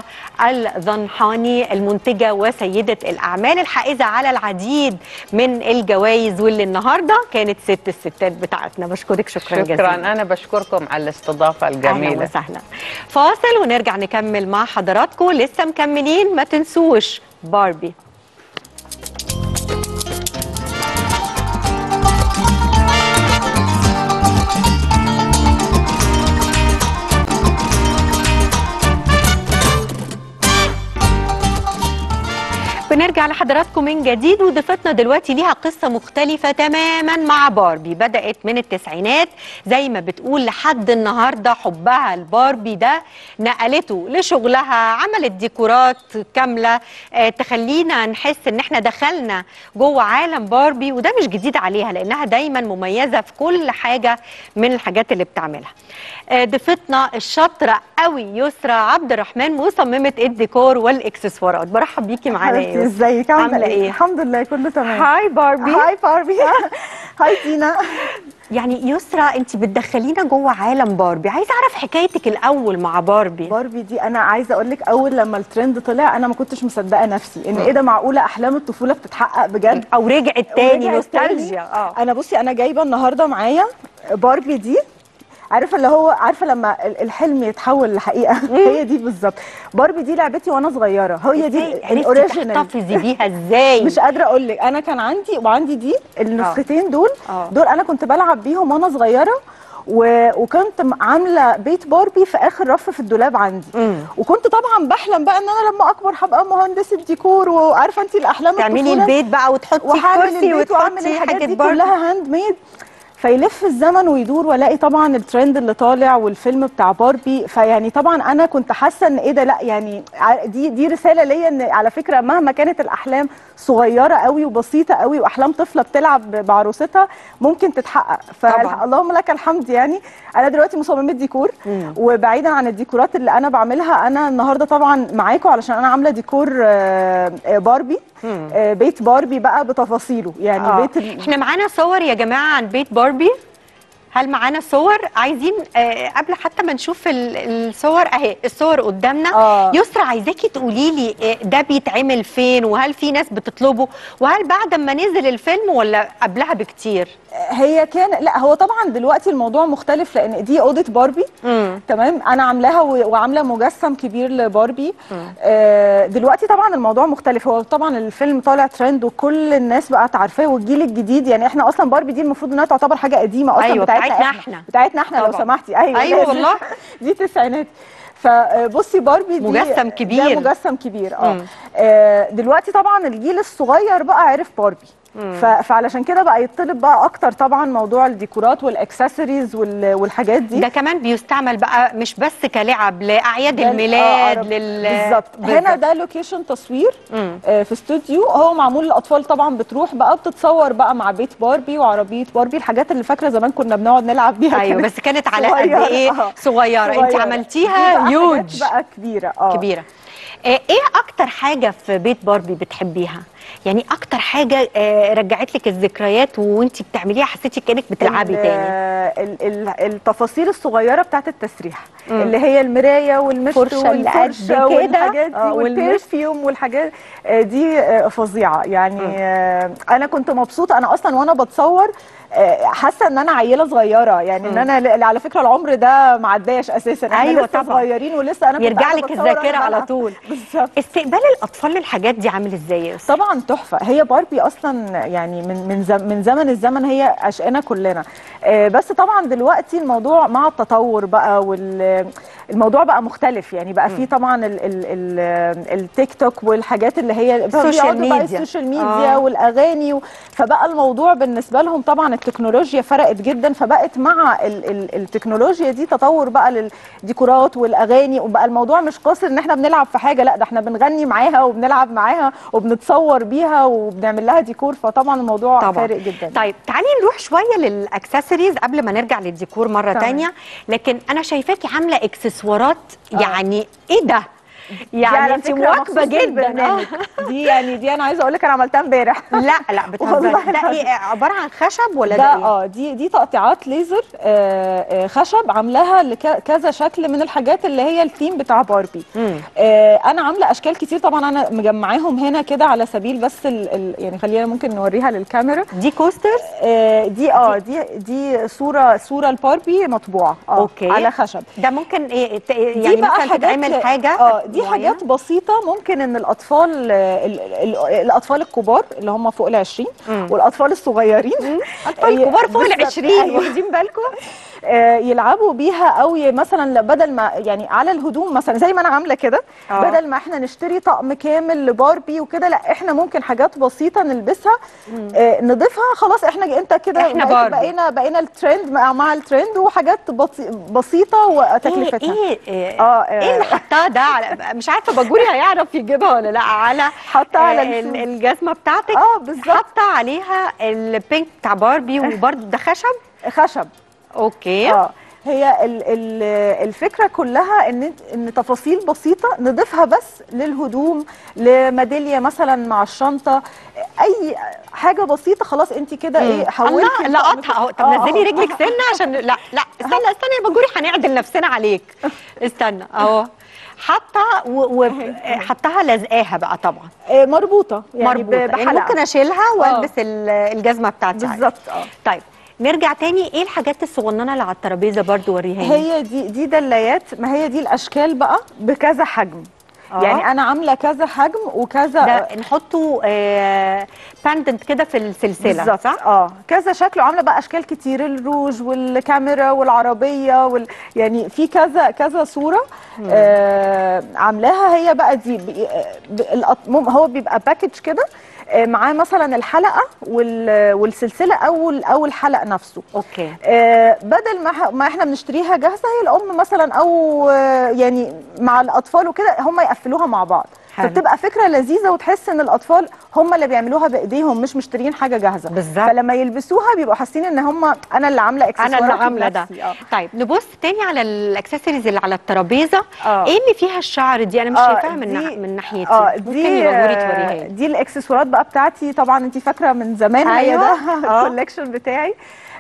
الظنحاني المنتجه وسيده الاعمال الحائزه على العديد من الجوائز واللي النهارده كانت ست الستات بتاعتنا بشكرك شكرا, جزيلا شكرا انا بشكركم على الاستضافه اهلا الجميله وسهلا فاصل ونرجع نكمل مع حضراتكم لسه مكملين ما تنسوش باربي بنرجع لحضراتكم من جديد وضيفتنا دلوقتي ليها قصة مختلفة تماما مع باربي بدأت من التسعينات زي ما بتقول لحد النهاردة حبها لباربي ده نقلته لشغلها عملت ديكورات كاملة آه، تخلينا نحس ان احنا دخلنا جوه عالم باربي وده مش جديد عليها لانها دايما مميزة في كل حاجة من الحاجات اللي بتعملها آه، ضيفتنا الشاطرة قوي يسرى عبد الرحمن مصممة الديكور والاكسسوارات برحب بيكي معانا يا حبيبتي يسرا. ازيك عاملة ايه؟ الحمد لله كله تمام هاي باربي هاي باربي هاي تينا يعني يسرا انت بتدخلينا جوه عالم باربي عايزه اعرف حكايتك الاول مع باربي باربي دي انا عايزه اقول لك اول لما الترند طلع انا ما كنتش مصدقه نفسي ان ايه ده معقوله احلام الطفوله بتتحقق بجد او رجعت تاني ورجعت نوستالجيا تاني. اه انا بصي انا جايبه النهارده معايا باربي دي عارفه اللي هو عارفه لما ال- الحلم يتحول لحقيقه هي دي بالظبط باربي دي لعبتي وانا صغيره هي دي ازاي عرفتي الاوريجينال تحتفظي بيها ازاي مش قادره اقول لك انا كان عندي وعندي دي النسختين دول آه. دول انا كنت بلعب بيهم وانا صغيره و... وكنت م- عامله بيت باربي في اخر رف في الدولاب عندي مم. وكنت طبعا بحلم بقى ان انا لما اكبر هبقى مهندسه ديكور وعارفه انت الاحلام تعملي الطفولة. البيت بقى وتحطي وهعمل كرسي البيت واعمل وتحطي الحاجات حاجه دي باربي كلها هاند ميد فيلف الزمن ويدور والاقي طبعا الترند اللي طالع والفيلم بتاع باربي فيعني طبعا انا كنت حاسه ان ايه ده لا يعني ع- دي دي رساله ليا ان على فكره مهما كانت الاحلام صغيره قوي وبسيطه قوي واحلام طفله بتلعب ب- بعروستها ممكن تتحقق طبعاً. فاللهم لك الحمد يعني انا دلوقتي مصممه ديكور مم. وبعيدا عن الديكورات اللي انا بعملها انا النهارده طبعا معاكم علشان انا عامله ديكور آه، آه، باربي مم. آه، بيت باربي بقى بتفاصيله يعني آه. بيت ال... احنا معانا صور يا جماعه عن بيت باربي هل معانا صور عايزين آه قبل حتى ما نشوف ال- الصور اهي الصور قدامنا آه. يسرا عايزاكي تقولي لي آه ده بيتعمل فين وهل في ناس بتطلبه وهل بعد ما نزل الفيلم ولا قبلها بكتير هي كان لا هو طبعا دلوقتي الموضوع مختلف لان دي اوضه باربي مم. تمام انا عاملاها و- وعامله مجسم كبير لباربي آه دلوقتي طبعا الموضوع مختلف هو طبعا الفيلم طالع ترند وكل الناس بقت عارفاه والجيل الجديد يعني احنا اصلا باربي دي المفروض انها تعتبر حاجه قديمه اصلا أيوة، بتاعتنا, بتاعتنا إحنا. بتاعتنا احنا لو طبعاً. سمحتي ايوه أيوة لازم. والله. دي تسعينات فبصي باربي دي مجسم كبير. ده مجسم كبير اه مم. آه، دلوقتي طبعا الجيل الصغير بقى عرف باربي ف- فعلشان كده بقى يطلب بقى اكتر طبعا موضوع الديكورات والاكسسوارز وال- والحاجات دي ده كمان بيستعمل بقى مش بس كلاعب لاعياد ده ال- آه، الميلاد عرب- لل بالظبط هنا ده لوكيشن تصوير مم. آه، في استوديو هو معمول للاطفال طبعا بتروح بقى بتصور بقى مع بيت باربي وعربيه باربي الحاجات اللي فاكره زمان كنا بنقعد نلعب بيها ايوه كانت بس كانت على قد صغيرة، ايه آه. صغيره انت صغيرة. عملتيها دي بقى يوج حاجات بقى كبيره اه كبيره آه، ايه اكتر حاجه في بيت باربي بتحبيها يعني اكتر حاجه آه، رجعت لك الذكريات وانت بتعمليها حسيتي كانك بتلعبي ال- تاني ال- ال- التفاصيل الصغيره بتاعت التسريح مم. اللي هي المرايه والمشط فرشة اللي قد والفرشه كده. والحاجات دي آه، والبرفيوم والحاجات آه، دي آه، فظيعه يعني آه، انا كنت مبسوطه انا اصلا وانا بتصور آه، حاسه ان انا عيله صغيره يعني ان انا ل- على فكره العمر ده ما عداش اساسا احنا أيوة لسه طبعاً. صغيرين ولسه انا كنت يرجع قاعدة لك بتصور الذاكره وأنا على بلعب. طول بالظبط استقبال الاطفال للحاجات دي عامل ازاي يا يسرا؟ طبعا تحفه هي باربي اصلا يعني من من زم من زمن الزمن هي عشقنا كلنا آه، بس طبعا دلوقتي الموضوع مع التطور بقى والموضوع بقى مختلف يعني بقى في طبعا ال ال ال التيك توك والحاجات اللي هي السوشيال بيقعدوا بقى ميديا. السوشيال ميديا آه. والاغاني و... فبقى الموضوع بالنسبه لهم طبعا التكنولوجيا فرقت جدا فبقت مع ال ال التكنولوجيا دي تطور بقى للديكورات والاغاني وبقى الموضوع مش قاصر ان احنا بنلعب في حاجه لا ده احنا بنغني معاها وبنلعب معاها وبنتصور بيها وبنعمل لها ديكور فطبعا الموضوع طبعا فارق جدا طيب تعالي نروح شويه للاكسسوارز قبل ما نرجع للديكور مره تمام. تانية لكن انا شايفاكي عامله اكسسوارات آه. يعني ايه ده دي يعني على انت فكرة مواكبه مخصوص جدا للبرنامج. دي يعني دي انا عايزه اقول لك انا عملتها امبارح لا لا بتهزري والله ده ايه عباره عن خشب ولا ده ده, ايه؟ اه دي دي تقطيعات ليزر آه آه خشب عاملاها لكذا شكل من الحاجات اللي هي الثيم بتاع باربي مم. آه انا عامله اشكال كتير طبعا انا مجمعاهم هنا كده على سبيل بس ال ال يعني خلينا ممكن نوريها للكاميرا دي كوسترز آه دي اه دي دي صوره صوره الباربي مطبوعه اه أوكي. على خشب ده ممكن ايه ت- دي يعني بقى مثلا حاجات- تتعمل حاجه اه دي معينة؟ حاجات بسيطه ممكن ان الاطفال آه، ال- ال- الاطفال الكبار اللي هم فوق ال 20 مم. والاطفال الصغيرين اطفال كبار فوق ال بالظبط. 20 أيوة، واخدين بالكم آه، يلعبوا بيها او ي- مثلا لا- بدل ما يعني على الهدوم مثلا زي ما انا عامله كده آه. بدل ما احنا نشتري طقم كامل لباربي وكده لا احنا ممكن حاجات بسيطه نلبسها آه، نضيفها خلاص احنا انت كده إحنا بقيت- باربي. بقينا بقينا الترند مع, مع الترند وحاجات بطي- بسيطه وتكلفتها ايه ايه, آه، إيه, آه. ايه اللي حطاه ده على مش عارفه بجوري هيعرف يجيبها ولا لا على حطها على آه، الشوز. ال- الجزمه بتاعتك اه بالظبط حاطه عليها البينك بتاع باربي وبرده ده خشب خشب اوكي اه هي ال ال الفكره كلها ان ان تفاصيل بسيطه نضيفها بس للهدوم لميداليه مثلا مع الشنطه اي حاجه بسيطه خلاص انت كده ايه حولتي الله لقطها اهو طب آه، نزلي آه. رجلك سنه عشان لا لا استنى استنى يا بجوري هنعدل نفسنا عليك استنى اهو حاطه وحطها لازقاها بقى طبعا آه، مربوطه يعني مربوطه ب- يعني بحلقة. ممكن اشيلها والبس ال- الجزمه بتاعتي عادي. بالظبط اه طيب نرجع تاني ايه الحاجات الصغننه اللي على الترابيزه برضو وريها لي هي دي دي دلايات ما هي دي الاشكال بقى بكذا حجم آه. يعني انا عامله كذا حجم وكذا ده نحطه آه باندنت كده في السلسله بالظبط صح اه كذا شكل وعامله بقى اشكال كتير الروج والكاميرا والعربيه وال... يعني في كذا كذا صوره آه عاملاها هي بقى دي ب... ب... الأط- مم- هو بيبقى باكج كده آه معاه مثلا الحلقه وال... والسلسله او ال- او الحلق نفسه اوكي آه، بدل ما ح- ما احنا بنشتريها جاهزه هي الام مثلا او آه، يعني مع الاطفال وكده هم يقفلوها مع بعض حلو. فبتبقى فكره لذيذه وتحس ان الاطفال هم اللي بيعملوها بايديهم مش مشترين حاجه جاهزه بالظبط. فلما يلبسوها بيبقوا حاسين ان هم انا اللي عامله انا اكسسوارات اللي عامله ده بنفسي. اه طيب نبص تاني على الاكسسوارز اللي على الترابيزه آه. ايه اللي فيها الشعر دي انا مش آه، شايفاها من دي- نح- من ناحيتي اه ممكن دي يبقى جوري آه، توريها لي دي الاكسسوارات بقى بتاعتي طبعا انت فاكره من زمان هي أيوة. ده آه. الكولكشن بتاعي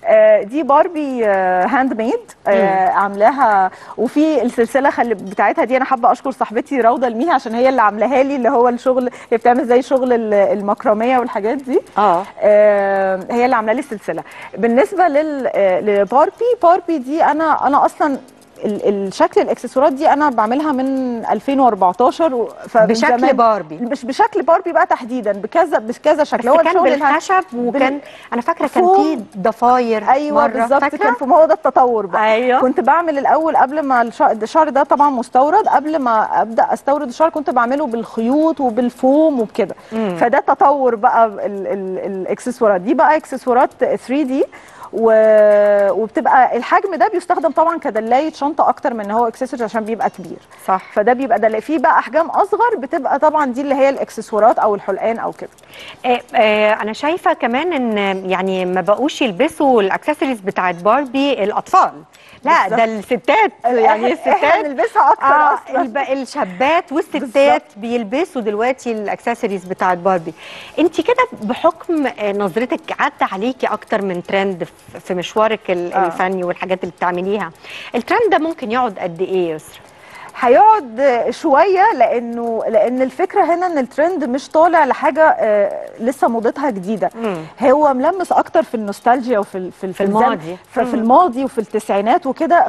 آه، دي باربي هاند ميد عاملاها وفي السلسله خلي بتاعتها دي انا حابه اشكر صاحبتي روضه الميهي عشان هي اللي عاملاها لي اللي هو الشغل هي بتعمل زي شغل ال- المكرميه والحاجات دي اه آه، هي اللي عامله لي السلسله بالنسبه لل آه، لباربي باربي دي انا انا اصلا ال- الشكل الاكسسوارات دي انا بعملها من 2014 و- فمن بشكل زمان- باربي. مش بشكل باربي بقى تحديدا بكذا بكذا شكل بس هو كان الشغل الهاند- بالخشب وكان انا فاكره كان فوم. في ضفاير ايوه مره بالظبط فاكرة؟ كان في ما هو ده التطور بقى ايوه كنت بعمل الاول قبل ما الش- الشعر ده طبعا مستورد قبل ما ابدا استورد الشعر كنت بعمله بالخيوط وبالفوم وبكده مم. فده تطور بقى ال- ال- الاكسسوارات دي بقى اكسسوارات 3 دي و... وبتبقى الحجم ده بيستخدم طبعا كدلايه شنطه اكتر من ان هو اكسسوار عشان بيبقى كبير صح فده بيبقى دلايه في بقى احجام اصغر بتبقى طبعا دي اللي هي الاكسسوارات او الحلقان او كده آه، آه، انا شايفه كمان ان يعني ما بقوش يلبسوا الاكسسوارز بتاعت باربي الاطفال لا بالظبط. ده الستات يعني احنا الستات بنلبسها اكتر اه اصلا الب- الشابات والستات بيلبسوا دلوقتي الاكسسوارز بتاعت باربي انت كده بحكم آه، نظرتك عدى عليكي اكتر من ترند في- في مشوارك ال- آه. الفني والحاجات اللي بتعمليها الترند ده ممكن يقعد قد ايه يا يسرا هيقعد شويه لانه لان الفكره هنا ان الترند مش طالع لحاجه آه، لسه موضتها جديده مم. هو ملمس اكتر في النوستالجيا وفي ال- في, ال- في الزمن- الماضي. ف- مم. في الماضي وفي التسعينات وكده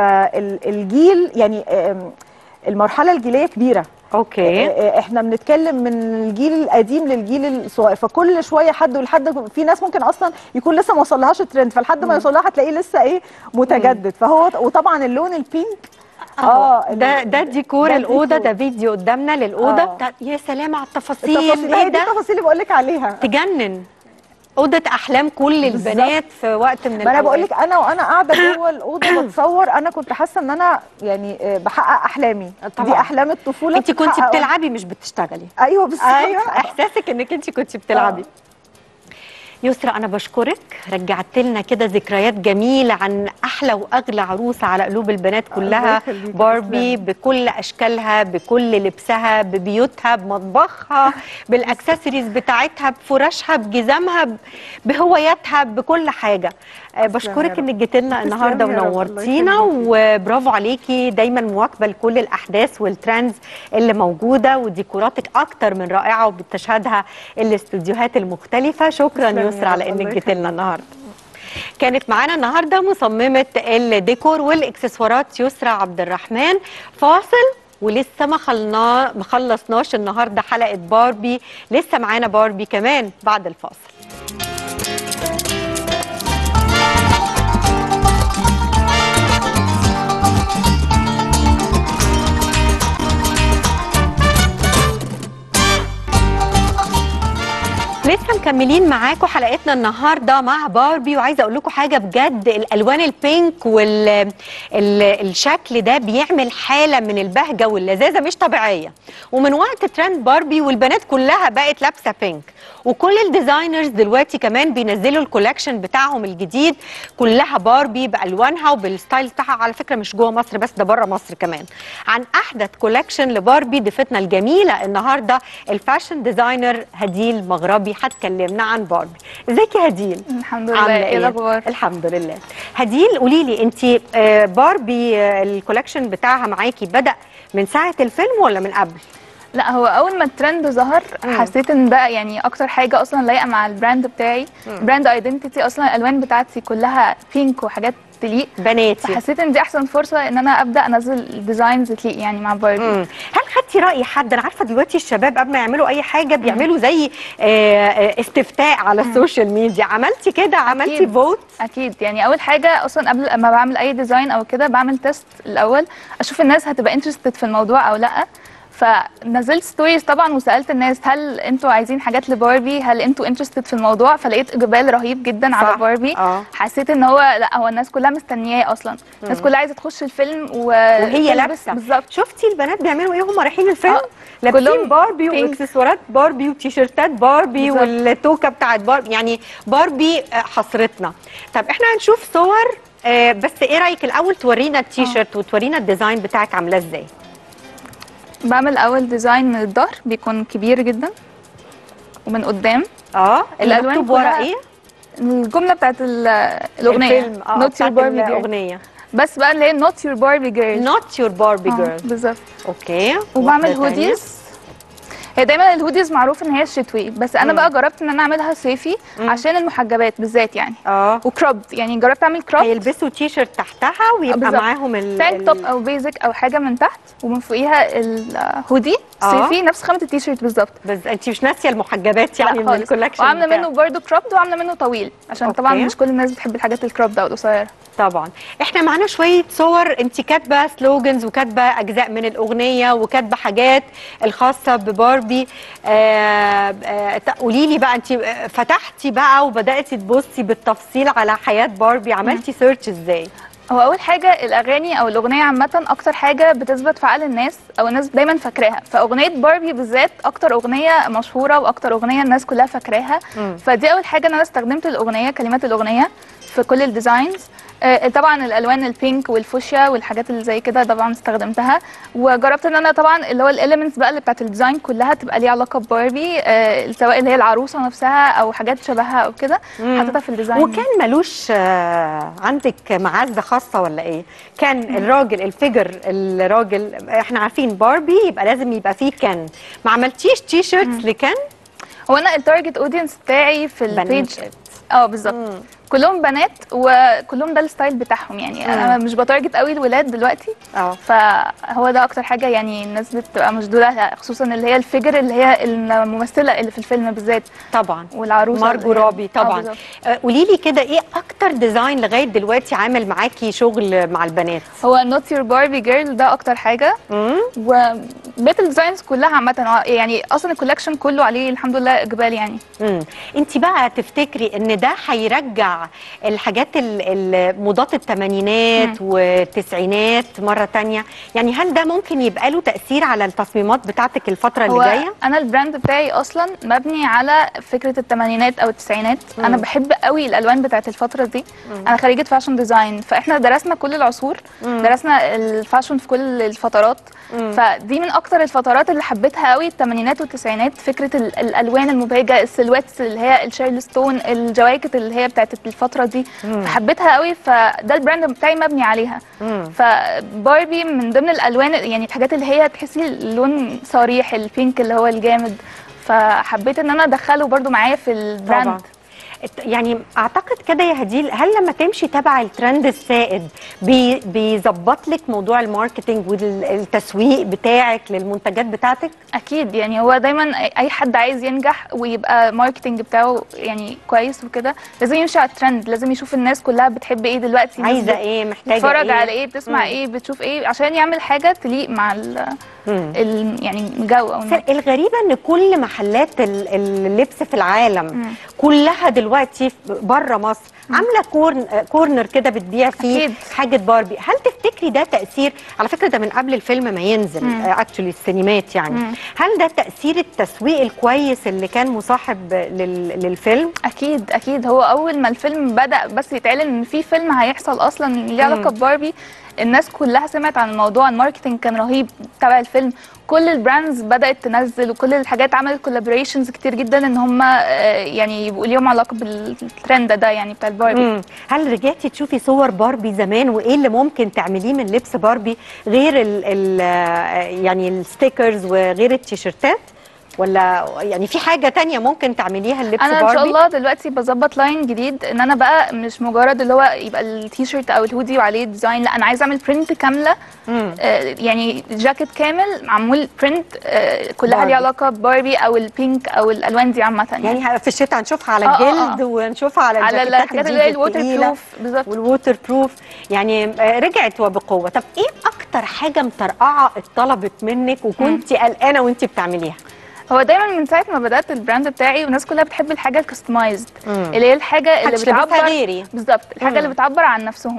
فالجيل يعني آم، المرحله الجيليه كبيره اوكي آه، آه، احنا بنتكلم من الجيل القديم للجيل الصغير فكل شويه حد ولحد في ناس ممكن اصلا يكون لسه ما وصلهاش الترند فلحد ما يوصل لها هتلاقيه لسه ايه متجدد فهو وطبعا اللون البينك اه ده ال- ده ديكور ده الاوضه الديكور. ده فيديو قدامنا للاوضه آه. بتاع يا سلام على التفاصيل التفاصيل ايه هي دي ده التفاصيل اللي بقول لك عليها تجنن اوضه احلام كل بالظبط. البنات في وقت من ما انا بقول الأوقات. لك انا وانا قاعده جوه الاوضه بتصور انا كنت حاسه ان انا يعني آه، بحقق احلامي طبعاً. دي احلام الطفوله انت كنت بتتحقق. بتلعبي مش بتشتغلي ايوه بالظبط ايوه احساسك انك انت كنت بتلعبي آه. يسرا انا بشكرك رجعت لنا كده ذكريات جميله عن احلى واغلى عروسه على قلوب البنات الله كلها يخليكي، باربي تسلمي. بكل اشكالها بكل لبسها ببيوتها بمطبخها بالاكسسوارز بتاعتها بفراشها بجزامها ب- بهواياتها بكل حاجه آه، بشكرك رب. انك جيت لنا تسلمي النهارده يا رب، الله ونورتينا يخليكي. وبرافو عليكي دايما مواكبه لكل الاحداث والترندز اللي موجوده وديكوراتك اكتر من رائعه وبتشهدها الاستوديوهات المختلفه شكرا تسلمي يسرا يا على رب، انك الله جيت لنا النهارده كانت معانا النهارده مصممه الديكور والاكسسوارات يسرا عبد الرحمن فاصل ولسه ما خلنا ما خلصناش النهارده حلقه باربي لسه معانا باربي كمان بعد الفاصل لسه مكملين معاكم حلقتنا النهارده مع باربي وعايزه اقول لكم حاجه بجد الالوان البينك والشكل ده بيعمل حاله من البهجه واللذاذه مش طبيعيه ومن وقت ترند باربي والبنات كلها بقت لابسه بينك وكل الديزاينرز دلوقتي كمان بينزلوا الكولكشن بتاعهم الجديد كلها باربي بالوانها وبالستايل بتاعها على فكره مش جوه مصر بس ده بره مصر كمان عن احدث كولكشن لباربي ضيفتنا الجميله النهارده الفاشن ديزاينر هديل مغربي هتكلمنا عن باربي ازيك يا هديل الحمد لله عاملة ايه الاخبار الحمد لله هديل قولي لي انت باربي آه، الكولكشن بتاعها معاكي بدا من ساعه الفيلم ولا من قبل لا هو اول ما الترند ظهر مم. حسيت ان ده يعني اكتر حاجه اصلا لايقه مع البراند بتاعي براند ايدنتيتي اصلا الالوان بتاعتي كلها بينك وحاجات تليق بناتي فحسيت ان دي احسن فرصه ان انا ابدا انزل ديزاينز تليق يعني مع باربي مم. هل خدتي راي حد انا عارفه دلوقتي الشباب قبل ما يعملوا اي حاجه بيعملوا زي آه، آه، استفتاء على السوشيال ميديا عملتي كده عملتي أكيد. فوت اكيد يعني اول حاجه اصلا قبل ما بعمل اي ديزاين او كده بعمل تيست الاول اشوف الناس هتبقى انترستد في الموضوع او لا فنزلت ستوريز طبعا وسالت الناس هل انتوا عايزين حاجات لباربي هل انتوا انترستد في الموضوع فلقيت اقبال رهيب جدا صح. على باربي آه. حسيت ان هو لا هو الناس كلها مستنياه اصلا الناس كلها عايزه تخش الفيلم و... وهي تلبس لابسه بالظبط شفتي البنات بيعملوا ايه هم رايحين الفيلم آه. لابسين كلهم باربي بينك. واكسسوارات باربي وتيشيرتات باربي بالظبط. والتوكه بتاعت باربي يعني باربي آه، حصرتنا طب احنا هنشوف صور آه، بس ايه رايك الاول تورينا التيشيرت وتورينا الديزاين بتاعك عاملاه ازاي بعمل اول ديزاين من الظهر بيكون كبير جدا ومن قدام اه اللي الألوان مكتوب ورا كلها- ايه الجمله بتاعت ال- الاغنيه الفيلم اه not your بتاعت Barbie girl الاغنيه بس بقى اللي هي not your Barbie girl not your Barbie آه، girl بالظبط اوكي وبعمل واحدة تانية؟ هوديز هي دايما الهوديز معروف ان هي الشتوي بس انا بقى جربت ان انا اعملها صيفي عشان المحجبات بالذات يعني اه وكروب يعني جربت اعمل كروب هيلبسوا تي شيرت تحتها ويبقى بالظبط. معاهم ال تانك ال- توب او بيزك او حاجه من تحت ومن فوقيها الهودي آه. صيفي نفس خامه التيشيرت بالظبط بس انت مش ناسيه المحجبات يعني لا من خالص. الكولكشن وعامله بتاعك. منه برضه كروبد وعامله منه طويل عشان أوكي. طبعا مش كل الناس بتحب الحاجات الكروبد او القصيره طبعا احنا معانا شويه صور انت كاتبه سلوجنز وكاتبه اجزاء من الاغنيه وكاتبه حاجات الخاصه بباربي آه آه قولي لي بقى انت فتحتي بقى وبداتي تبصي بالتفصيل على حياه باربي عملتي سيرش ازاي هو اول حاجه الاغاني او الاغنيه عامه اكتر حاجه بتثبت في عقل الناس او الناس دايما فاكراها فاغنيه باربي بالذات اكتر اغنيه مشهوره واكتر اغنيه الناس كلها فاكراها فدي اول حاجه ان انا استخدمت الاغنيه كلمات الاغنيه في كل الديزاينز آه، طبعا الالوان البينك والفوشيا والحاجات اللي زي كده طبعا استخدمتها وجربت ان انا طبعا اللي هو الاليمنتس بقى اللي بتاعت الديزاين كلها تبقى ليها علاقه بباربي آه، سواء اللي هي العروسه نفسها او حاجات شبهها او كده حطيتها في الديزاين وكان ملوش آه، عندك معزه خاصه ولا ايه كان الراجل الفيجر الراجل احنا عارفين باربي يبقى لازم يبقى فيه كان ما عملتيش تي شيرتس لكان هو انا التارجت اودينس بتاعي في البيج بنات. اه بالظبط كلهم بنات وكلهم ده الستايل بتاعهم يعني انا مش بتارجت قوي الولاد دلوقتي اه فهو ده اكتر حاجه يعني الناس بتبقى مشدوده لها خصوصا اللي هي الفيجر اللي هي الممثله اللي في الفيلم بالذات طبعا والعروسه مارجو اللي هي- رابي آه، طبعا بالظبط. قولي لي كده ايه اكتر ديزاين لغايه دلوقتي عامل معاكي شغل مع البنات هو نوت يور باربي جيرل ده اكتر حاجه مم؟ وبقيه الديزاينز كلها عامه يعني اصلا الكولكشن كله عليه الحمد لله اقبال يعني مم. انت بقى تفتكري ان ده هيرجع الحاجات ال- ال- موضات الثمانينات والتسعينات مره تانية يعني هل ده ممكن يبقى له تاثير على التصميمات بتاعتك الفتره اللي هو جايه انا البراند بتاعي اصلا مبني على فكره الثمانينات او التسعينات مم. انا بحب قوي الالوان بتاعت الفتره دي انا خريجه فاشن ديزاين فاحنا درسنا كل العصور درسنا الفاشن في كل الفترات فدي من اكتر الفترات اللي حبيتها قوي الثمانينات والتسعينات فكره ال- الالوان المبهجه السيلويتس اللي هي الشارلستون الجواكت اللي هي بتاعت الفتره دي فحبيتها قوي فده البراند بتاعي مبني عليها فباربي من ضمن الالوان يعني الحاجات اللي هي تحسي اللون صريح البينك اللي هو الجامد فحبيت ان انا ادخله برضو معايا في البراند طبعا الت- يعني اعتقد كده يا هديل هل لما تمشي تبع الترند السائد بي بيظبط لك موضوع الماركتينج والتسويق بتاعك للمنتجات بتاعتك اكيد يعني هو دايما أي- اي حد عايز ينجح ويبقى الماركتنج بتاعه يعني كويس وكده لازم يمشي على الترند لازم يشوف الناس كلها بتحب ايه دلوقتي الناس عايزه بت- ايه محتاجه بتتفرج ايه على ايه بتسمع مم. ايه بتشوف ايه عشان يعمل حاجه تليق مع ال مم. ال يعني الجو او بس الغريبه ان كل محلات ال- اللبس في العالم كلها دلوقتي بره مصر عامله كورن كورنر كده بتبيع فيه أكيد. حاجه باربي هل تفتكري ده تاثير على فكره ده من قبل الفيلم ما ينزل اكشولي السينمات يعني مم. هل ده تاثير التسويق الكويس اللي كان مصاحب لل- للفيلم اكيد اكيد هو اول ما الفيلم بدا بس يتعلن ان في فيلم هيحصل اصلا ليه علاقه بباربي الناس كلها سمعت عن الموضوع الماركتنج كان رهيب تبع الفيلم كل البراندز بدات تنزل وكل الحاجات عملت كولابوريشنز كتير جدا ان هم يعني يبقوا ليهم علاقه بالترند ده يعني بتاع الباربي مم. هل رجعتي تشوفي صور باربي زمان وايه اللي ممكن تعمليه من لبس باربي غير ال ال يعني الستيكرز وغير التيشيرتات ولا يعني في حاجه تانية ممكن تعمليها اللبس انا باربي ان شاء الله دلوقتي بظبط لاين جديد ان انا بقى مش مجرد اللي هو يبقى التيشيرت او الهودي وعليه ديزاين لا انا عايزه اعمل برنت كامله مم. آه يعني جاكيت كامل معمول برنت آه كلها باربي. ليها علاقه بباربي او البينك او الالوان دي عامه يعني, يعني في الشتاء هنشوفها على آه، آه، آه. الجلد ونشوفها على على الجاكيتات الحاجات اللي هي الجينز الووتر التقيلة بروف بالظبط والووتر بروف يعني آه، رجعت وبقوه طب ايه اكتر حاجه مطرقعه اتطلبت منك وكنتي قلقانه وانت بتعمليها هو دايما من ساعه ما بدات البراند بتاعي والناس كلها بتحب الحاجه الكستمايزد مم. اللي هي الحاجه اللي محدش لابسها بتعبر غيري. بالظبط الحاجه مم. اللي بتعبر عن نفسهم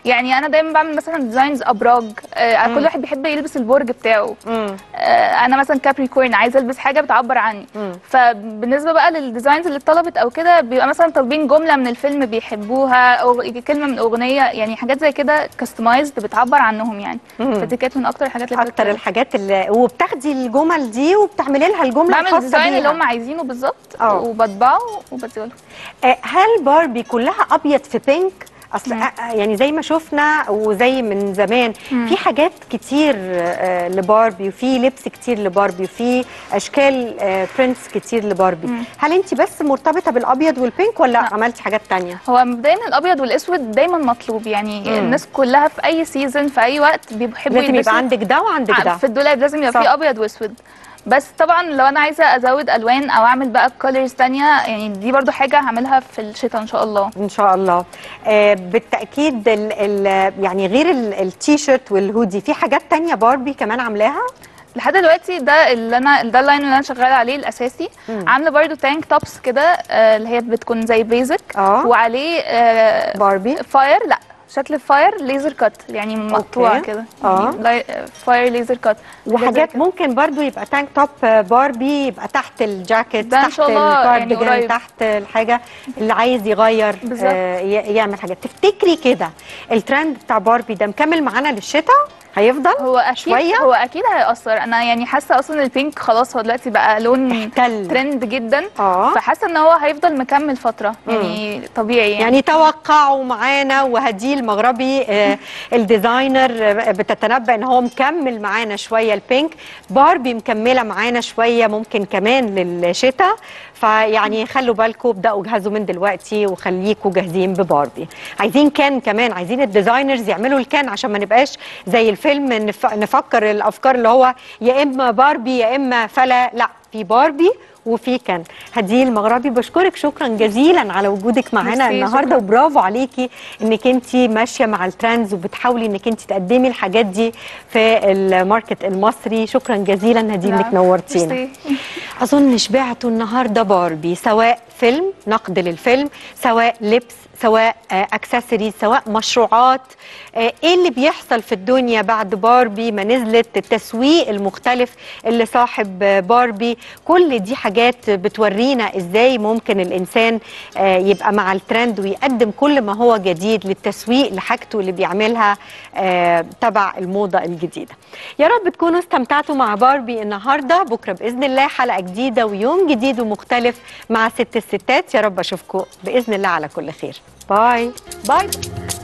يعني انا دايما بعمل مثلا ديزاينز ابراج آه كل واحد بيحب يلبس البرج بتاعه مم. آه انا مثلا كابريكورن عايزه البس حاجه بتعبر عني مم. فبالنسبه بقى للديزاينز اللي اتطلبت او كده بيبقى مثلا طالبين جمله من الفيلم بيحبوها أو كلمه من اغنيه يعني حاجات زي كده كاستمايزد بتعبر عنهم يعني مم. فدي كانت من اكتر الحاجات اللي اكتر بتطلب. الحاجات اللي وبتاخدي الجمل دي وبتعملي لها الجمله بعمل الخاصه الديزاين اللي بيها. هم عايزينه بالظبط اه. وبطبعه وبديه لهم آه، هل باربي كلها ابيض في بينك اصل آه، آه، يعني زي ما شفنا وزي من زمان في حاجات كتير آه، لباربي وفي لبس كتير لباربي وفي اشكال برنتس كتير لباربي هل انت بس مرتبطه بالابيض والبينك ولا عملتي حاجات تانية هو مبدئيا الابيض والاسود دايما مطلوب يعني مم. الناس كلها في اي سيزون في اي وقت بيحبوا لازم يبقى يلبسوا عندك ده وعندك ده في الدولاب لازم يبقى صح. فيه ابيض واسود بس طبعا لو انا عايزه ازود الوان او اعمل بقى كولرز تانية يعني دي برضو حاجه هعملها في الشتاء ان شاء الله ان شاء الله آه بالتاكيد ال ال يعني غير ال- التيشيرت والهودي في حاجات تانية باربي كمان عاملاها لحد دلوقتي ده اللي انا ده اللاين اللي انا شغاله عليه الاساسي عامله برضو تانك توبس كده آه، اللي هي بتكون زي بيزك اه. وعليه آه، باربي فاير لا شكل فاير ليزر كات يعني مقطوع أوكي. كده اه. يعني لاي- فاير ليزر كات وحاجات ممكن برضو يبقى تانك توب باربي يبقى تحت الجاكيت ده إن تحت شاء الله يعني الكارديجان قريب. تحت الحاجه اللي عايز يغير بالظبط. آه ي- يعمل حاجات تفتكري كده الترند بتاع باربي ده مكمل معانا للشتاء هيفضل هو اكيد شوية؟ هو اكيد هيأثر انا يعني حاسه اصلا البينك خلاص هو دلوقتي بقى لون احتل. ترند جدا اه فحاسه ان هو هيفضل مكمل فتره يعني طبيعي يعني, يعني توقعوا معانا وهديل المغربي آه، الديزاينر آه، بتتنبأ ان هو مكمل معانا شويه البينك باربي مكمله معانا شويه ممكن كمان للشتاء فيعني خلوا بالكم ابداوا جهزوا من دلوقتي وخليكوا جاهزين بباربي عايزين كان كمان عايزين الديزاينرز يعملوا الكان عشان ما نبقاش زي الفيلم نف- نفكر الافكار اللي هو يا اما باربي يا اما فلا لا في باربي وفي كان هديل المغربي بشكرك شكرا جزيلا على وجودك معانا ميرسي، النهارده شكراً. وبرافو عليكي انك انت ماشيه مع الترندز وبتحاولي انك انت تقدمي الحاجات دي في الماركت المصري شكرا جزيلا هديل انك نعم. نورتينا ميرسي. اظن شبعتوا النهارده باربي سواء فيلم نقد للفيلم سواء لبس سواء اكسسوارز سواء مشروعات آه، ايه اللي بيحصل في الدنيا بعد باربي ما نزلت التسويق المختلف اللي صاحب آه، باربي كل دي حاجات بتورينا ازاي ممكن الانسان آه، يبقى مع الترند ويقدم كل ما هو جديد للتسويق لحاجته اللي بيعملها آه، تبع الموضه الجديده يا رب تكونوا استمتعتوا مع باربي النهارده بكره باذن الله حلقه جديده ويوم جديد ومختلف مع ست الستات يا رب اشوفكم باذن الله على كل خير باي باي